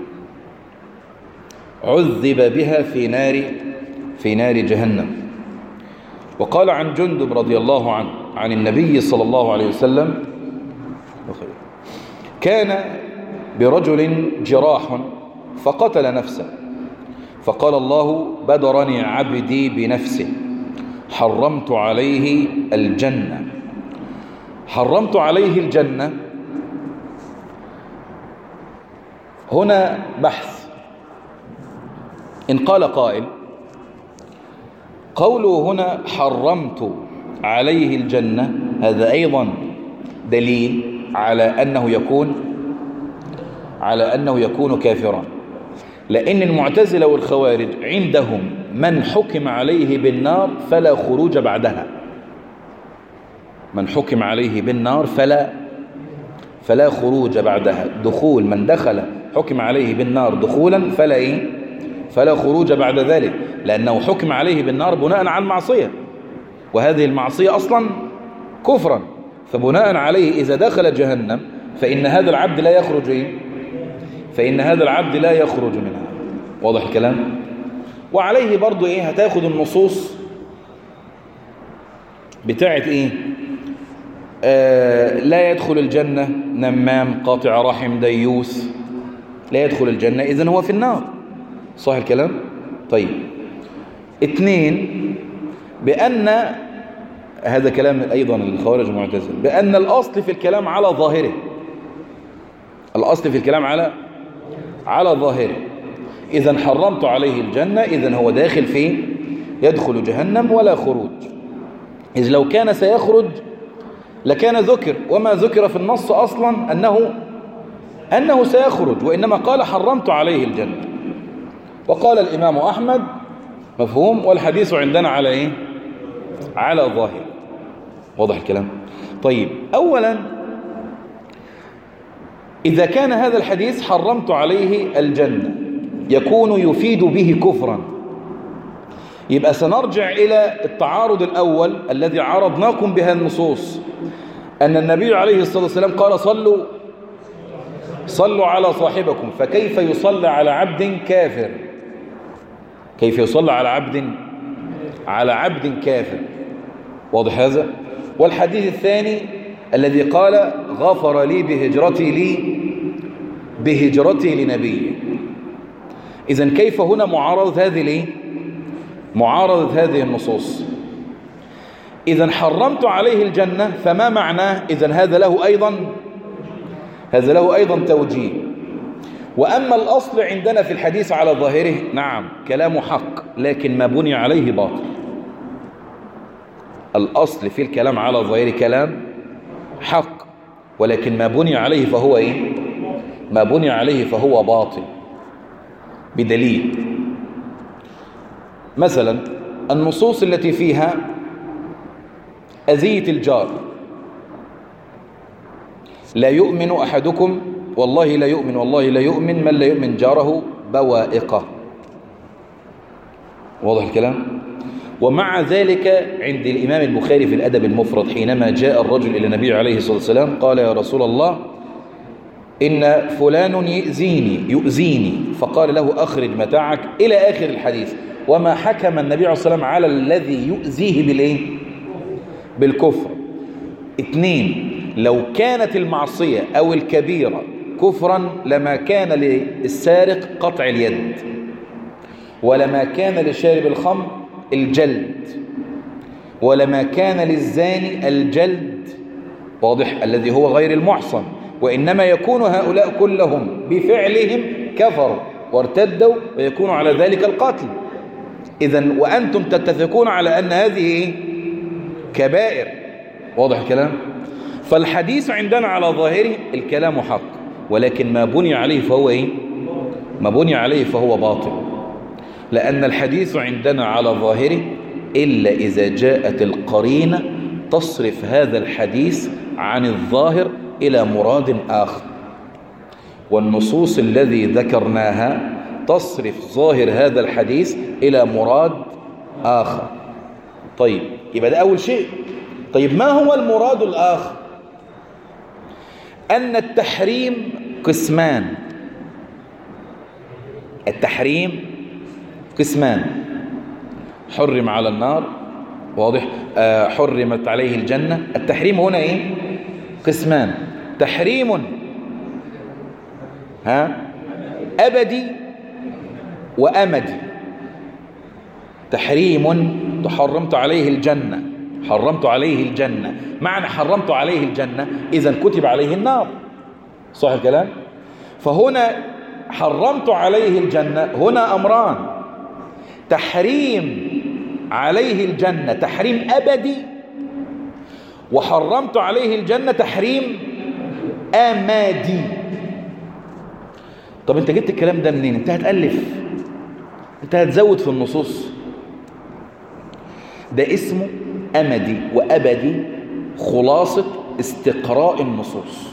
عذب بها في نار في نار جهنم وقال عن جندب رضي الله عنه عن النبي صلى الله عليه وسلم كان برجل جراح فقتل نفسه فقال الله بدرني عبدي بنفسه حرمت عليه الجنة حرمت عليه الجنة هنا بحث إن قال قائل قوله هنا حرمت عليه الجنة هذا أيضا دليل على أنه يكون على أنه يكون كافرا لأن المعتزلة والخوارج عندهم من حكم عليه بالنار فلا خروج بعدها من حكم عليه بالنار فلا فلا خروج بعدها دخول من دخل حكم عليه بالنار دخولا فلا إيه فلا خروج بعد ذلك لأنه حكم عليه بالنار بناء على المعصية وهذه المعصية أصلا كفرا فبناء عليه إذا دخل جهنم فإن هذا العبد لا يخرج إيه؟ فإن هذا العبد لا يخرج منها واضح الكلام وعليه برضو إيه هتاخد النصوص بتاعت إيه آه لا يدخل الجنة نمام قاطع رحم ديوث لا يدخل الجنة إذن هو في النار صح الكلام طيب اثنين بأن هذا كلام أيضا الخوارج المعتزل بأن الأصل في الكلام على ظاهره الأصل في الكلام على على ظاهره إذا حرمت عليه الجنة إذا هو داخل فيه يدخل جهنم ولا خروج إذ لو كان سيخرج لكان ذكر وما ذكر في النص أصلا أنه أنه سيخرج وإنما قال حرمت عليه الجنة وقال الإمام أحمد مفهوم والحديث عندنا على إيه على ظاهر واضح الكلام طيب أولا إذا كان هذا الحديث حرمت عليه الجنة يكون يفيد به كفرا يبقى سنرجع إلى التعارض الأول الذي عرضناكم بها النصوص أن النبي عليه الصلاة والسلام قال صلوا صلوا على صاحبكم فكيف يصلى على عبد كافر كيف يصلى على عبد على عبد كافر واضح هذا والحديث الثاني الذي قال غفر لي بهجرتي لي بهجرتي لنبي إذا كيف هنا معارضة هذه ليه معارضة هذه النصوص إذا حرمت عليه الجنة فما معناه إذا هذا له أيضا هذا له أيضا توجيه وأما الأصل عندنا في الحديث على ظاهره نعم كلام حق لكن ما بني عليه باطل الأصل في الكلام على ظاهره كلام حق ولكن ما بني عليه فهو إيه ما بني عليه فهو باطل بدليل مثلا النصوص التي فيها أذية الجار لا يؤمن أحدكم والله لا يؤمن والله لا يؤمن من لا يؤمن جاره بوائقه واضح الكلام ومع ذلك عند الإمام البخاري في الأدب المفرد حينما جاء الرجل إلى النبي عليه الصلاة والسلام قال يا رسول الله إن فلان يؤذيني يؤذيني فقال له أخرج متاعك إلى آخر الحديث وما حكم النبي عليه الصلاة والسلام على الذي يؤذيه بالإيه؟ بالكفر اثنين لو كانت المعصية أو الكبيرة كفرا لما كان للسارق قطع اليد ولما كان لشارب الخمر الجلد ولما كان للزاني الجلد واضح الذي هو غير المحصن وإنما يكون هؤلاء كلهم بفعلهم كفروا وارتدوا ويكون على ذلك القتل إذا وأنتم تتفقون على أن هذه كبائر واضح الكلام فالحديث عندنا على ظاهره الكلام حق ولكن ما بني عليه فهو إيه ما بني عليه فهو باطل لأن الحديث عندنا على ظاهره إلا إذا جاءت القرينة تصرف هذا الحديث عن الظاهر إلى مراد آخر والنصوص الذي ذكرناها تصرف ظاهر هذا الحديث إلى مراد آخر طيب يبقى ده أول شيء طيب ما هو المراد الآخر أن التحريم قسمان التحريم قسمان حرم على النار واضح آه حرمت عليه الجنة التحريم هنا ايه قسمان تحريم ها أبدي وأمدي تحريم تحرمت عليه الجنة حرمت عليه الجنة معنى حرمت عليه الجنة إذا كتب عليه النار صح الكلام فهنا حرمت عليه الجنة هنا أمران تحريم عليه الجنة تحريم أبدي وحرمت عليه الجنة تحريم أمادي طب انت جبت الكلام ده منين انت هتألف انت هتزود في النصوص ده اسمه أمدي وأبدي خلاصة استقراء النصوص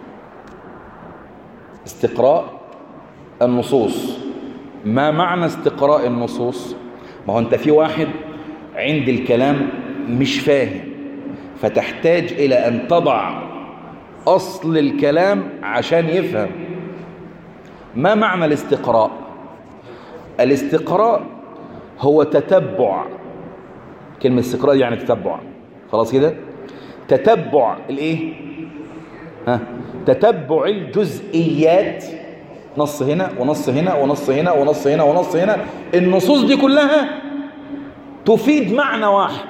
استقراء النصوص ما معنى استقراء النصوص ما هو انت في واحد عند الكلام مش فاهم فتحتاج إلى أن تضع أصل الكلام عشان يفهم ما معنى الاستقراء الاستقراء هو تتبع كلمة استقراء يعني تتبع خلاص كده تتبع الايه ها تتبع الجزئيات نص هنا ونص هنا ونص هنا ونص هنا ونص هنا النصوص دي كلها تفيد معنى واحد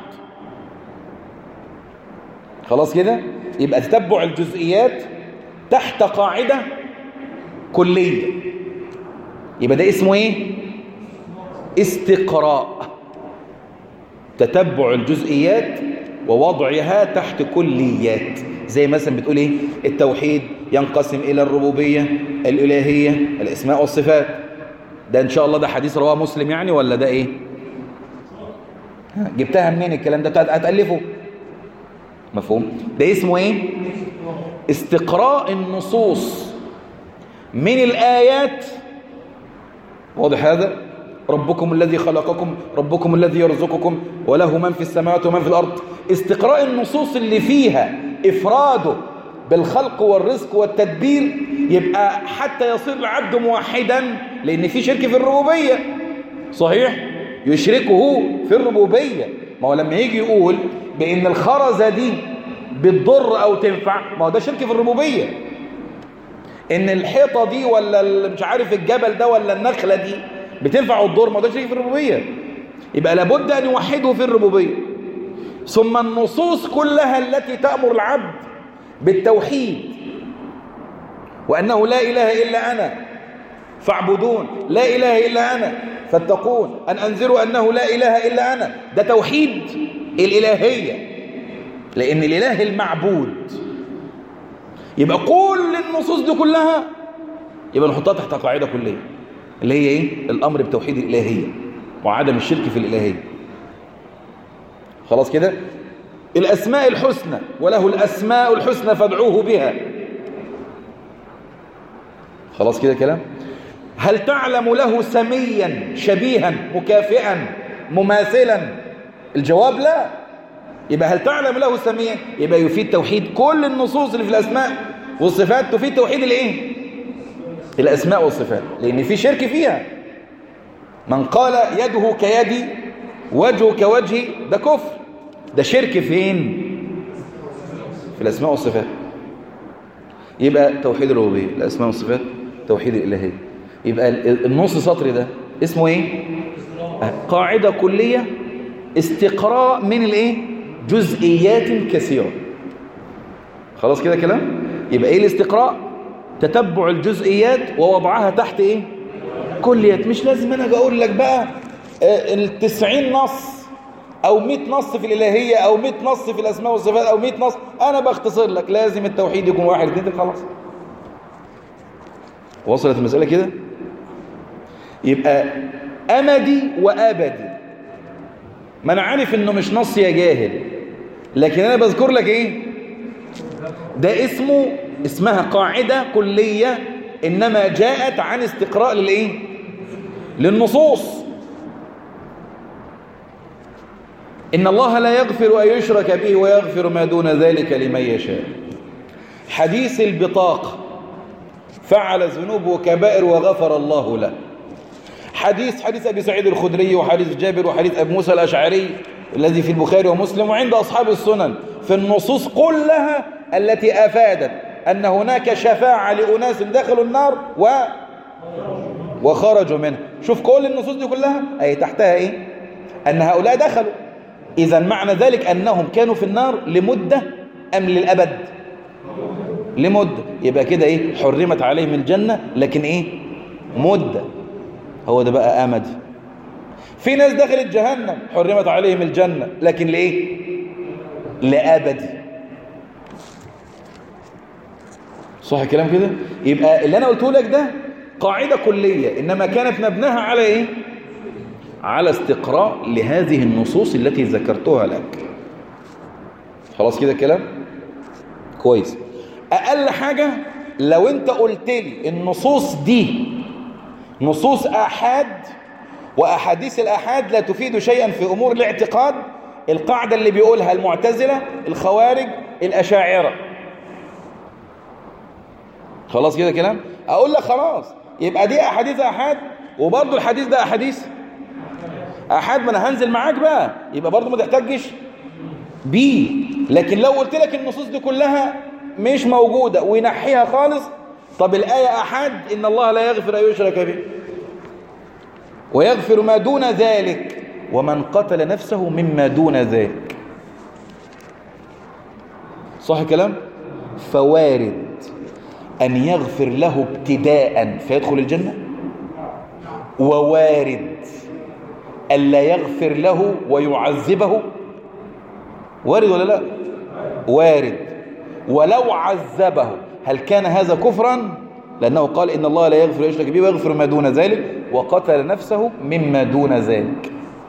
خلاص كده يبقى تتبع الجزئيات تحت قاعدة كلية يبقى ده اسمه ايه استقراء تتبع الجزئيات ووضعها تحت كليات زي مثلا بتقول ايه التوحيد ينقسم الى الربوبية الالهية الاسماء والصفات ده ان شاء الله ده حديث رواه مسلم يعني ولا ده ايه جبتها منين الكلام ده هتألفه مفهوم ده اسمه ايه استقراء النصوص من الآيات واضح هذا ربكم الذي خلقكم ربكم الذي يرزقكم وله من في السماوات ومن في الأرض استقراء النصوص اللي فيها إفراده بالخلق والرزق والتدبير يبقى حتى يصير العبد موحدا لأن في شرك في الربوبية صحيح يشركه في الربوبية ما هو لما يجي يقول بأن الخرزة دي بتضر أو تنفع ما هو ده شرك في الربوبية ان الحيطه دي ولا مش عارف الجبل ده ولا النخله دي بتنفع وتضر ما ده شيء في الربوبيه يبقى لابد ان يوحده في الربوبيه ثم النصوص كلها التي تامر العبد بالتوحيد وانه لا اله الا انا فاعبدون لا اله الا انا فاتقون ان انذروا انه لا اله الا انا ده توحيد الالهيه لان الاله المعبود يبقى كل النصوص دي كلها يبقى نحطها تحت قاعدة كلية اللي هي ايه الامر بتوحيد الالهية وعدم الشرك في الالهية خلاص كده الاسماء الحسنى وله الاسماء الحسنى فادعوه بها خلاص كده كلام هل تعلم له سميا شبيها مكافئا مماثلا الجواب لا يبقى هل تعلم له سميا يبقى يفيد توحيد كل النصوص اللي في الأسماء والصفات تفيد توحيد الايه الأسماء والصفات لأن في شرك فيها من قال يده كيدي وجهه كوجهي ده كفر ده شرك فين في الأسماء والصفات يبقى توحيد الربوبية الأسماء والصفات توحيد الإلهية يبقى النص سطر ده اسمه ايه قاعدة كلية استقراء من الايه جزئيات كثيرة خلاص كده كلام يبقى ايه الاستقراء تتبع الجزئيات ووضعها تحت ايه كليات مش لازم انا اجي اقول لك بقى التسعين نص او مئة نص في الالهية او مئة نص في الاسماء والصفات او مئة نص انا بختصر لك لازم التوحيد يكون واحد اثنين خلاص وصلت المسألة كده يبقى أمدي وأبدي ما أنا عارف إنه مش نص يا جاهل لكن أنا بذكر لك إيه ده اسمه اسمها قاعدة كلية إنما جاءت عن استقراء للإيه للنصوص إن الله لا يغفر أن يشرك به ويغفر ما دون ذلك لمن يشاء حديث البطاقة فعل ذنوب وكبائر وغفر الله له حديث حديث أبي سعيد الخدري وحديث جابر وحديث أبي موسى الأشعري الذي في البخاري ومسلم وعند أصحاب السنن في النصوص كلها التي أفادت أن هناك شفاعة لأناس دخلوا النار و وخرجوا منها شوف كل النصوص دي كلها أي تحتها إيه أن هؤلاء دخلوا إذا معنى ذلك أنهم كانوا في النار لمدة أم للأبد لمدة يبقى كده إيه حرمت عليهم الجنة لكن إيه مدة هو ده بقى أمدي في ناس دخلت جهنم حرمت عليهم الجنة لكن لإيه لأبدي صح الكلام كده يبقى اللي أنا قلته لك ده قاعدة كلية إنما كانت مبناها على إيه على استقراء لهذه النصوص التي ذكرتها لك خلاص كده الكلام كويس أقل حاجة لو أنت قلت لي النصوص دي نصوص أحاد وأحاديث الأحاد لا تفيد شيئا في أمور الاعتقاد القاعدة اللي بيقولها المعتزلة الخوارج الأشاعرة خلاص كده كلام أقول لك خلاص يبقى دي أحاديث أحاد وبرضه الحديث ده أحاديث أحد ما أنا هنزل معاك بقى يبقى برضه ما تحتاجش بيه لكن لو قلت لك النصوص دي كلها مش موجودة وينحيها خالص طب الآية أحد إن الله لا يغفر أن يشرك به ويغفر ما دون ذلك ومن قتل نفسه مما دون ذلك صح الكلام فوارد أن يغفر له ابتداء فيدخل الجنة ووارد ألا يغفر له ويعذبه وارد ولا لا وارد ولو عذبه هل كان هذا كفرا لأنه قال إن الله لا يغفر يشرك به ويغفر ما دون ذلك وقتل نفسه مما دون ذلك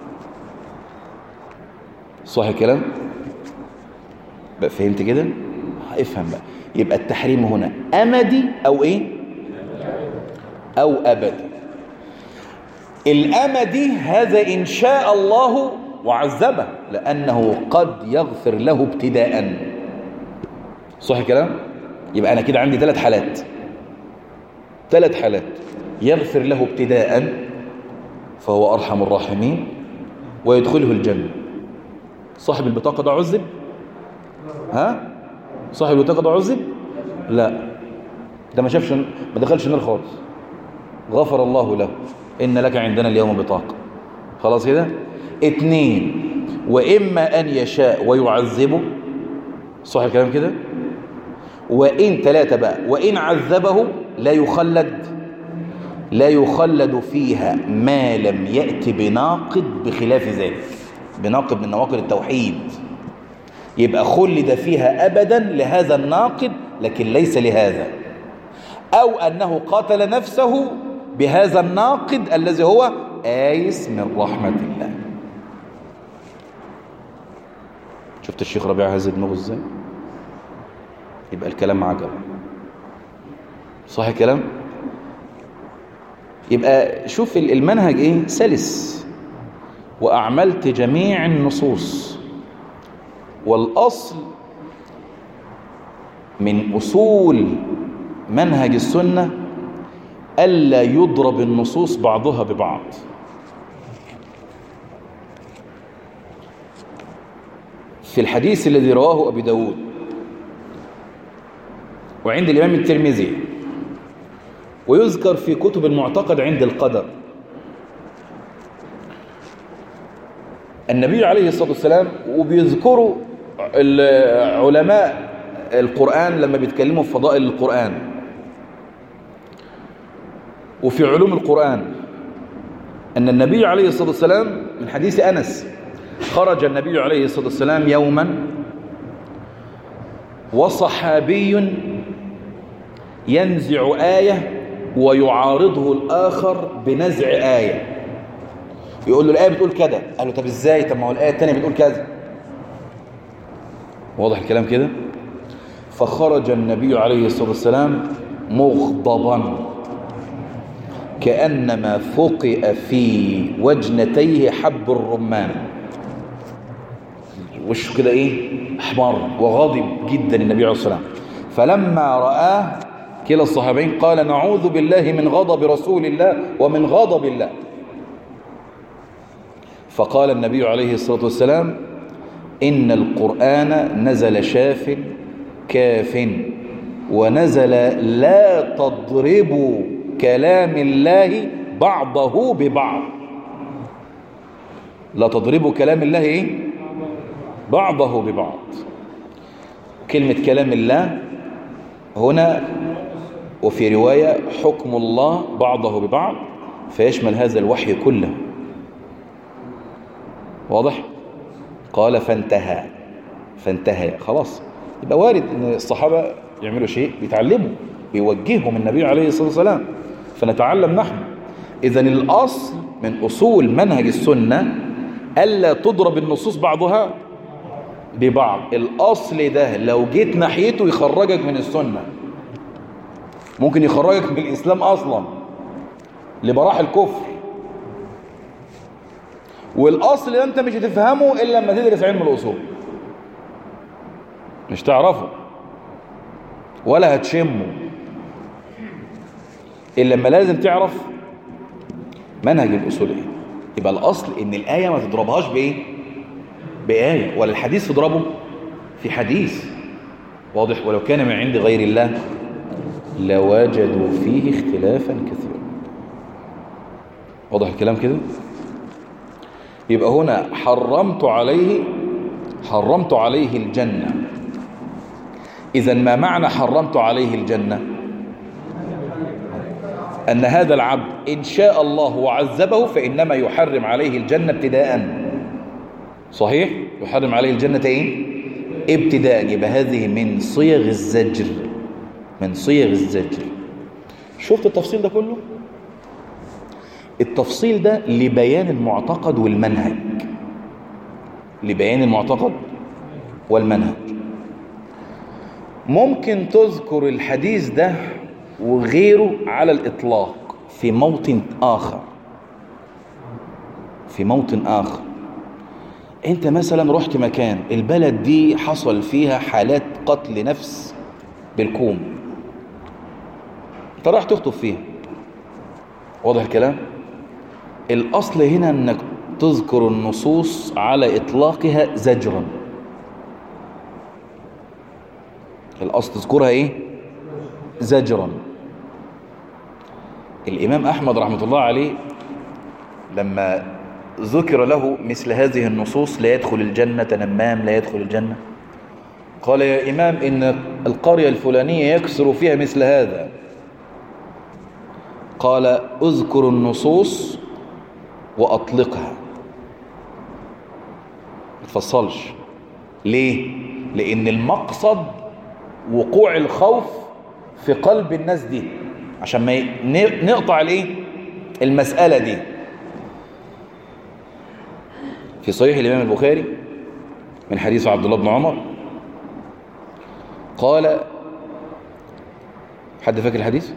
صح الكلام بقى فهمت كده افهم بقى يبقى التحريم هنا أمدي أو إيه أو أبدي الأمدي هذا إن شاء الله وعذبه لأنه قد يغفر له ابتداء صح الكلام يبقى أنا كده عندي ثلاث حالات ثلاث حالات يغفر له ابتداء فهو أرحم الراحمين ويدخله الجنة صاحب البطاقة ده عذب ها صاحب البطاقة ده عذب لا ده ما شافش ما دخلش النار خالص غفر الله له إن لك عندنا اليوم بطاقة خلاص كده اتنين وإما أن يشاء ويعذبه صح الكلام كده وإن ثلاثة بقى وإن عذبه لا يخلد لا يخلد فيها ما لم يأتي بناقض بخلاف ذلك بناقض من نواقض التوحيد يبقى خلد فيها أبدا لهذا الناقض لكن ليس لهذا أو أنه قاتل نفسه بهذا الناقد الذي هو آيس من رحمة الله شفت الشيخ ربيع هذا دماغه ازاي يبقى الكلام عجب صح الكلام يبقى شوف المنهج ايه سلس وأعملت جميع النصوص والأصل من أصول منهج السنة ألا يضرب النصوص بعضها ببعض في الحديث الذي رواه أبي داود وعند الإمام الترمذي ويذكر في كتب المعتقد عند القدر النبي عليه الصلاة والسلام وبيذكروا علماء القرآن لما بيتكلموا في فضائل القرآن وفي علوم القرآن أن النبي عليه الصلاة والسلام من حديث أنس خرج النبي عليه الصلاة والسلام يوما وصحابي ينزع آية ويعارضه الآخر بنزع آية يقول له الآية بتقول كده قال له طب إزاي طب ما هو الآية التانية بتقول كذا واضح الكلام كده فخرج النبي عليه الصلاة والسلام مغضبا كأنما فقئ في وجنتيه حب الرمان وشه كده ايه احمر وغاضب جدا النبي عليه الصلاة والسلام فلما رآه كلا الصحابين قال نعوذ بالله من غضب رسول الله ومن غضب الله فقال النبي عليه الصلاة والسلام إن القرآن نزل شاف كاف ونزل لا تضربوا كلام الله بعضه ببعض لا تضربوا كلام الله ايه بعضه ببعض كلمة كلام الله هنا وفي رواية حكم الله بعضه ببعض فيشمل هذا الوحي كله واضح قال فانتهى فانتهى خلاص يبقى وارد ان الصحابة يعملوا شيء بيتعلموا بيوجههم النبي عليه الصلاة والسلام فنتعلم نحن إذا الأصل من أصول منهج السنة ألا تضرب النصوص بعضها ببعض الأصل ده لو جيت ناحيته يخرجك من السنة ممكن يخرجك من الإسلام أصلا لبراح الكفر والأصل ده أنت مش هتفهمه إلا لما تدرس علم الأصول مش تعرفه ولا هتشمه إلا لما لازم تعرف منهج الأصول إيه يبقى الأصل إن الآية ما تضربهاش بإيه بآية ولا الحديث تضربه في حديث واضح ولو كان من عند غير الله لوجدوا فيه اختلافا كثيرا واضح الكلام كده يبقى هنا حرمت عليه حرمت عليه الجنة إذا ما معنى حرمت عليه الجنة أن هذا العبد إن شاء الله وعذبه فإنما يحرم عليه الجنة ابتداء صحيح يحرم عليه الجنة إيه ابتداء يبقى هذه من صيغ الزجر من صيغ الزجر شفت التفصيل ده كله التفصيل ده لبيان المعتقد والمنهج لبيان المعتقد والمنهج ممكن تذكر الحديث ده وغيره على الإطلاق في موطن آخر في موطن آخر انت مثلا رحت مكان البلد دي حصل فيها حالات قتل نفس بالكوم انت راح تخطب فيها واضح الكلام الاصل هنا انك تذكر النصوص على اطلاقها زجرا الاصل تذكرها ايه زجرا الامام احمد رحمه الله عليه لما ذكر له مثل هذه النصوص لا يدخل الجنة نمام لا يدخل الجنة قال يا إمام إن القرية الفلانية يكسر فيها مثل هذا قال اذكر النصوص وأطلقها ما تفصلش ليه؟ لأن المقصد وقوع الخوف في قلب الناس دي عشان ما نقطع الايه المسألة دي في صحيح الإمام البخاري من حديث عبد الله بن عمر قال حد فاكر الحديث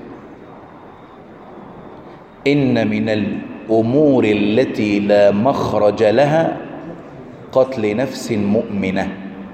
إن من الأمور التي لا مخرج لها قتل نفس مؤمنة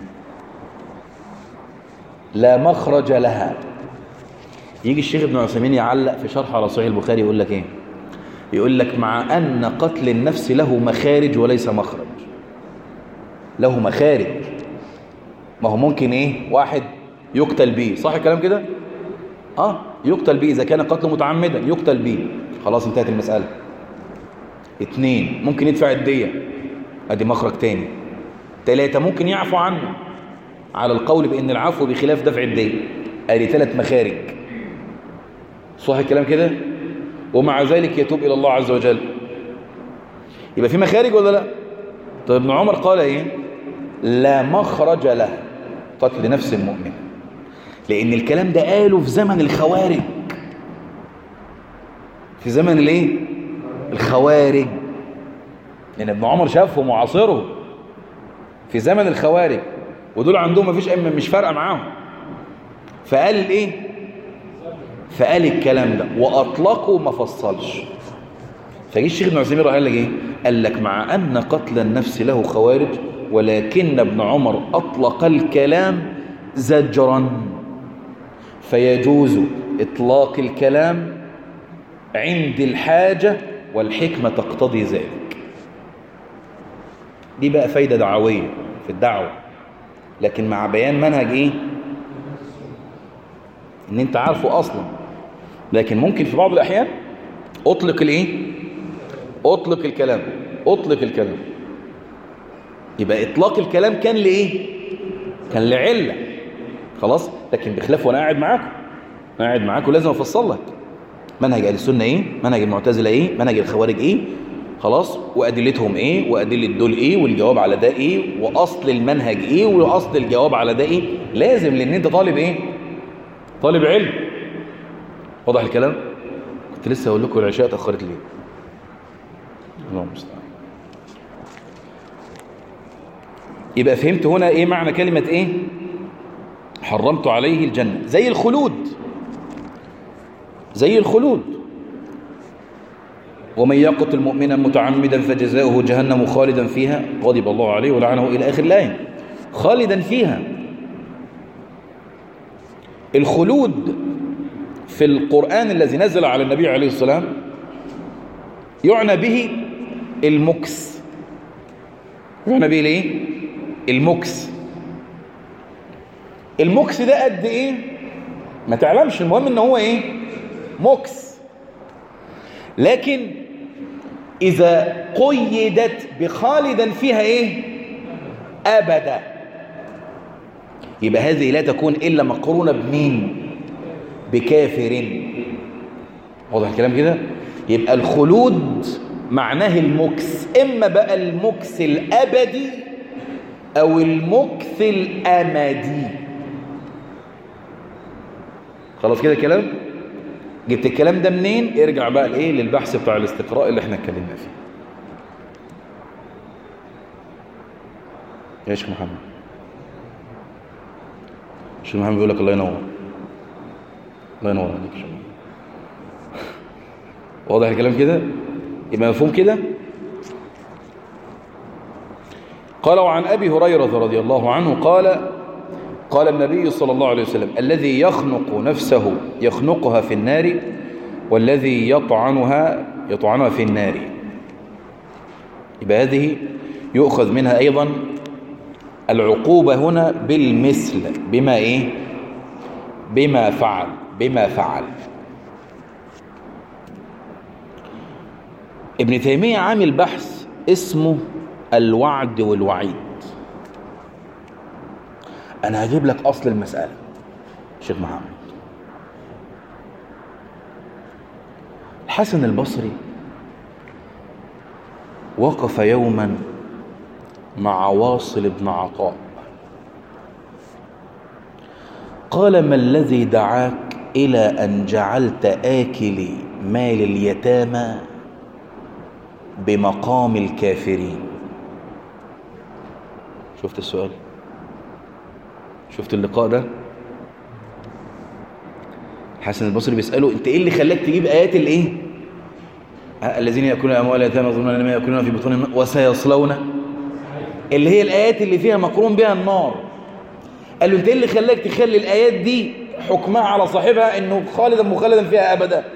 لا مخرج لها يجي الشيخ ابن عثيمين يعلق في شرح على صحيح البخاري يقول لك ايه يقول لك مع أن قتل النفس له مخارج وليس مخرج له مخارج ما هو ممكن ايه واحد يقتل به صح الكلام كده اه يقتل به إذا كان قتله متعمدا يقتل به خلاص انتهت المسألة اتنين ممكن يدفع الدية ادي مخرج تاني تلاتة ممكن يعفو عنه على القول بأن العفو بخلاف دفع الدية ادي ثلاث مخارج صح الكلام كده ومع ذلك يتوب إلى الله عز وجل يبقى في مخارج ولا لا طيب ابن عمر قال ايه لا مخرج له قتل نفس المؤمن لأن الكلام ده قاله في زمن الخوارج في زمن الايه الخوارج لان ابن عمر شافهم وعاصرهم في زمن الخوارج ودول عندهم مفيش أم مش فارقه معاهم فقال الايه فقال الكلام ده واطلقوا ما فصلش فجي الشيخ ابن عثيمين قال لك ايه قال لك مع ان قتل النفس له خوارج ولكن ابن عمر اطلق الكلام زجرا فيجوز اطلاق الكلام عند الحاجه والحكمه تقتضي ذلك دي بقى فايده دعويه في الدعوه لكن مع بيان منهج ايه ان انت عارفه اصلا لكن ممكن في بعض الاحيان اطلق الايه اطلق الكلام اطلق الكلام يبقى اطلاق الكلام كان لايه كان لعله خلاص لكن بخلاف وانا قاعد معاكم انا قاعد معاكم لازم افصل لك منهج اهل السنه ايه منهج المعتزله ايه منهج الخوارج ايه خلاص وادلتهم ايه وادله دول ايه والجواب على ده ايه واصل المنهج ايه واصل الجواب على ده ايه لازم لان انت طالب ايه طالب علم واضح الكلام كنت لسه هقول لكم العشاء اتاخرت ليه اللهم المستعان يبقى فهمت هنا ايه معنى كلمه ايه حرمت عليه الجنه زي الخلود زي الخلود ومن يقتل مؤمنا متعمدا فجزاؤه جهنم خالدا فيها غضب الله عليه ولعنه الى اخر الايه خالدا فيها الخلود في القرآن الذي نزل على النبي عليه السلام يعنى به المكس يعنى به الايه المكس المكس ده قد ايه ما تعلمش المهم ان هو ايه مكس لكن اذا قيدت بخالدا فيها ايه ابدا يبقى هذه لا تكون الا مقرونه بمين بكافر واضح الكلام كده يبقى الخلود معناه المكس اما بقى المكس الابدي او المكس الامدي خلاص كده الكلام جبت الكلام ده منين ارجع بقى لايه للبحث بتاع الاستقراء اللي احنا اتكلمنا فيه يا شيخ محمد شيخ محمد بيقول لك الله ينور الله ينور عليك شيخ واضح الكلام كده يبقى مفهوم كده قال وعن أبي هريرة رضي الله عنه قال قال النبي صلى الله عليه وسلم الذي يخنق نفسه يخنقها في النار والذي يطعنها يطعنها في النار يبقى هذه يؤخذ منها أيضا العقوبة هنا بالمثل بما إيه بما فعل بما فعل ابن تيمية عامل بحث اسمه الوعد والوعيد أنا هجيب لك أصل المسألة شيخ محمد الحسن البصري وقف يوما مع واصل بن عطاء قال ما الذي دعاك إلى أن جعلت آكلي مال اليتامى بمقام الكافرين شفت السؤال شفت اللقاء ده حسن البصري بيسأله انت ايه اللي خلاك تجيب ايات الايه الذين ياكلون اموال اليتامى ظلما انما ياكلون في بطونهم وسيصلون اللي هي الايات اللي فيها مقرون بها النار قال له انت ايه اللي خلاك تخلي الايات دي حكمها على صاحبها انه خالدا مخلدا فيها ابدا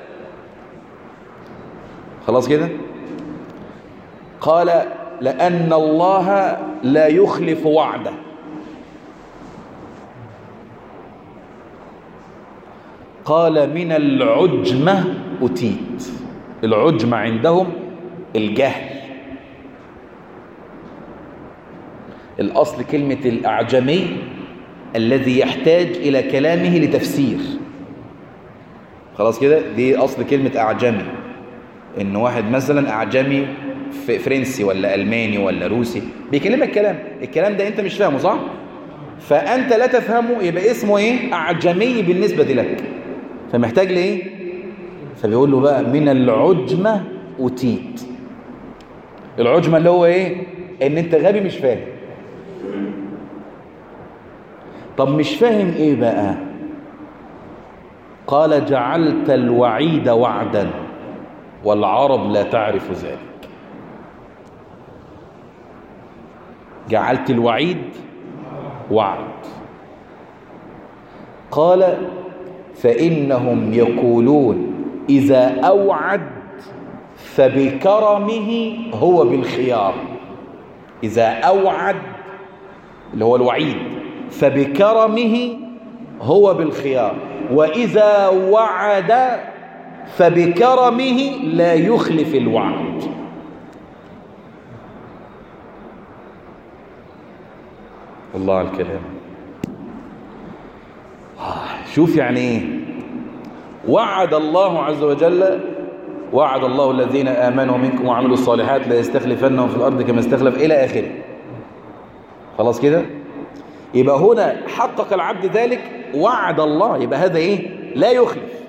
خلاص كده قال لأن الله لا يخلف وعده قال من العجمة أتيت العجمة عندهم الجهل الأصل كلمة الأعجمي الذي يحتاج إلى كلامه لتفسير خلاص كده دي أصل كلمة أعجمي إن واحد مثلا أعجمي فرنسي ولا ألماني ولا روسي بيكلمك كلام الكلام ده أنت مش فاهمه صح؟ فأنت لا تفهمه يبقى اسمه إيه؟ أعجمي بالنسبة لك فمحتاج لإيه؟ فبيقول له بقى من العجمة أتيت العجمة اللي هو ايه ان انت غبي مش فاهم طب مش فاهم ايه بقى قال جعلت الوعيد وعدا والعرب لا تعرف ذلك جعلت الوعيد وعد قال فإنهم يقولون إذا أوعد فبكرمه هو بالخيار إذا أوعد اللي هو الوعيد فبكرمه هو بالخيار وإذا وعد فبكرمه لا يخلف الوعد الله على الكلام شوف يعني ايه وعد الله عز وجل وعد الله الذين آمنوا منكم وعملوا الصالحات لا يستخلفنهم في الأرض كما استخلف إلى آخره خلاص كده يبقى هنا حقق العبد ذلك وعد الله يبقى هذا إيه لا يخلف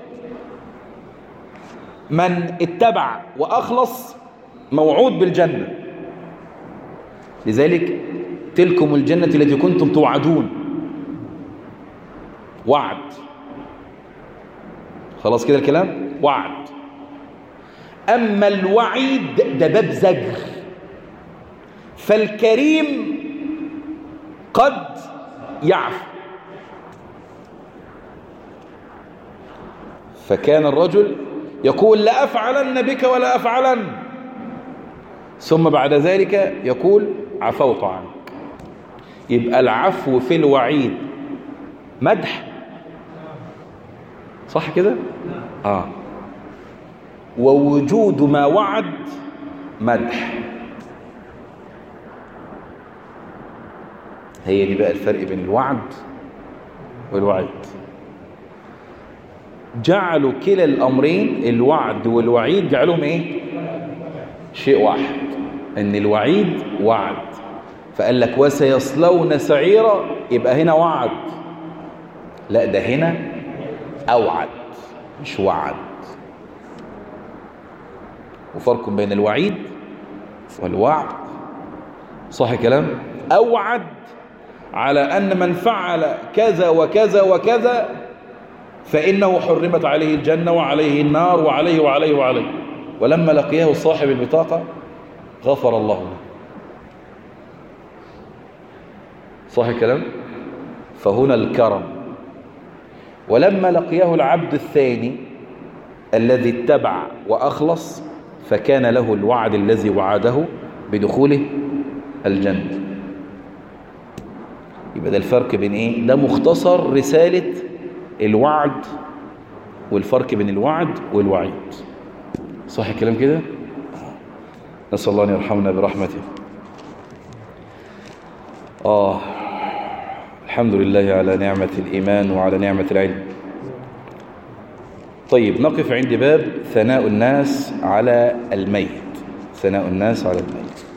من اتبع وأخلص موعود بالجنة لذلك تلكم الجنة التي كنتم توعدون وعد خلاص كده الكلام وعد أما الوعيد ده باب زجر فالكريم قد يعفو فكان الرجل يقول لا أفعلن بك ولا أفعلن ثم بعد ذلك يقول عفوت عنك يبقى العفو في الوعيد مدح صح كده آه ووجود ما وعد مدح هي دي بقى الفرق بين الوعد والوعيد جعلوا كلا الأمرين الوعد والوعيد جعلهم ايه شيء واحد ان الوعيد وعد فقال لك وسيصلون سعيرا يبقى هنا وعد لا ده هنا أوعد مش وعد وفرق بين الوعيد والوعد صح كلام أوعد على أن من فعل كذا وكذا وكذا فإنه حرمت عليه الجنة وعليه النار وعليه وعليه وعليه ولما لقيه صاحب البطاقة غفر الله له صح الكلام فهنا الكرم ولما لقيه العبد الثاني الذي اتبع وأخلص فكان له الوعد الذي وعده بدخوله الجنة يبقى ده الفرق بين ايه ده مختصر رسالة الوعد والفرق بين الوعد والوعيد صح الكلام كده نسأل الله أن يرحمنا برحمته آه الحمد لله على نعمة الإيمان وعلى نعمة العلم طيب نقف عند باب ثناء الناس على الميت ثناء الناس على الميت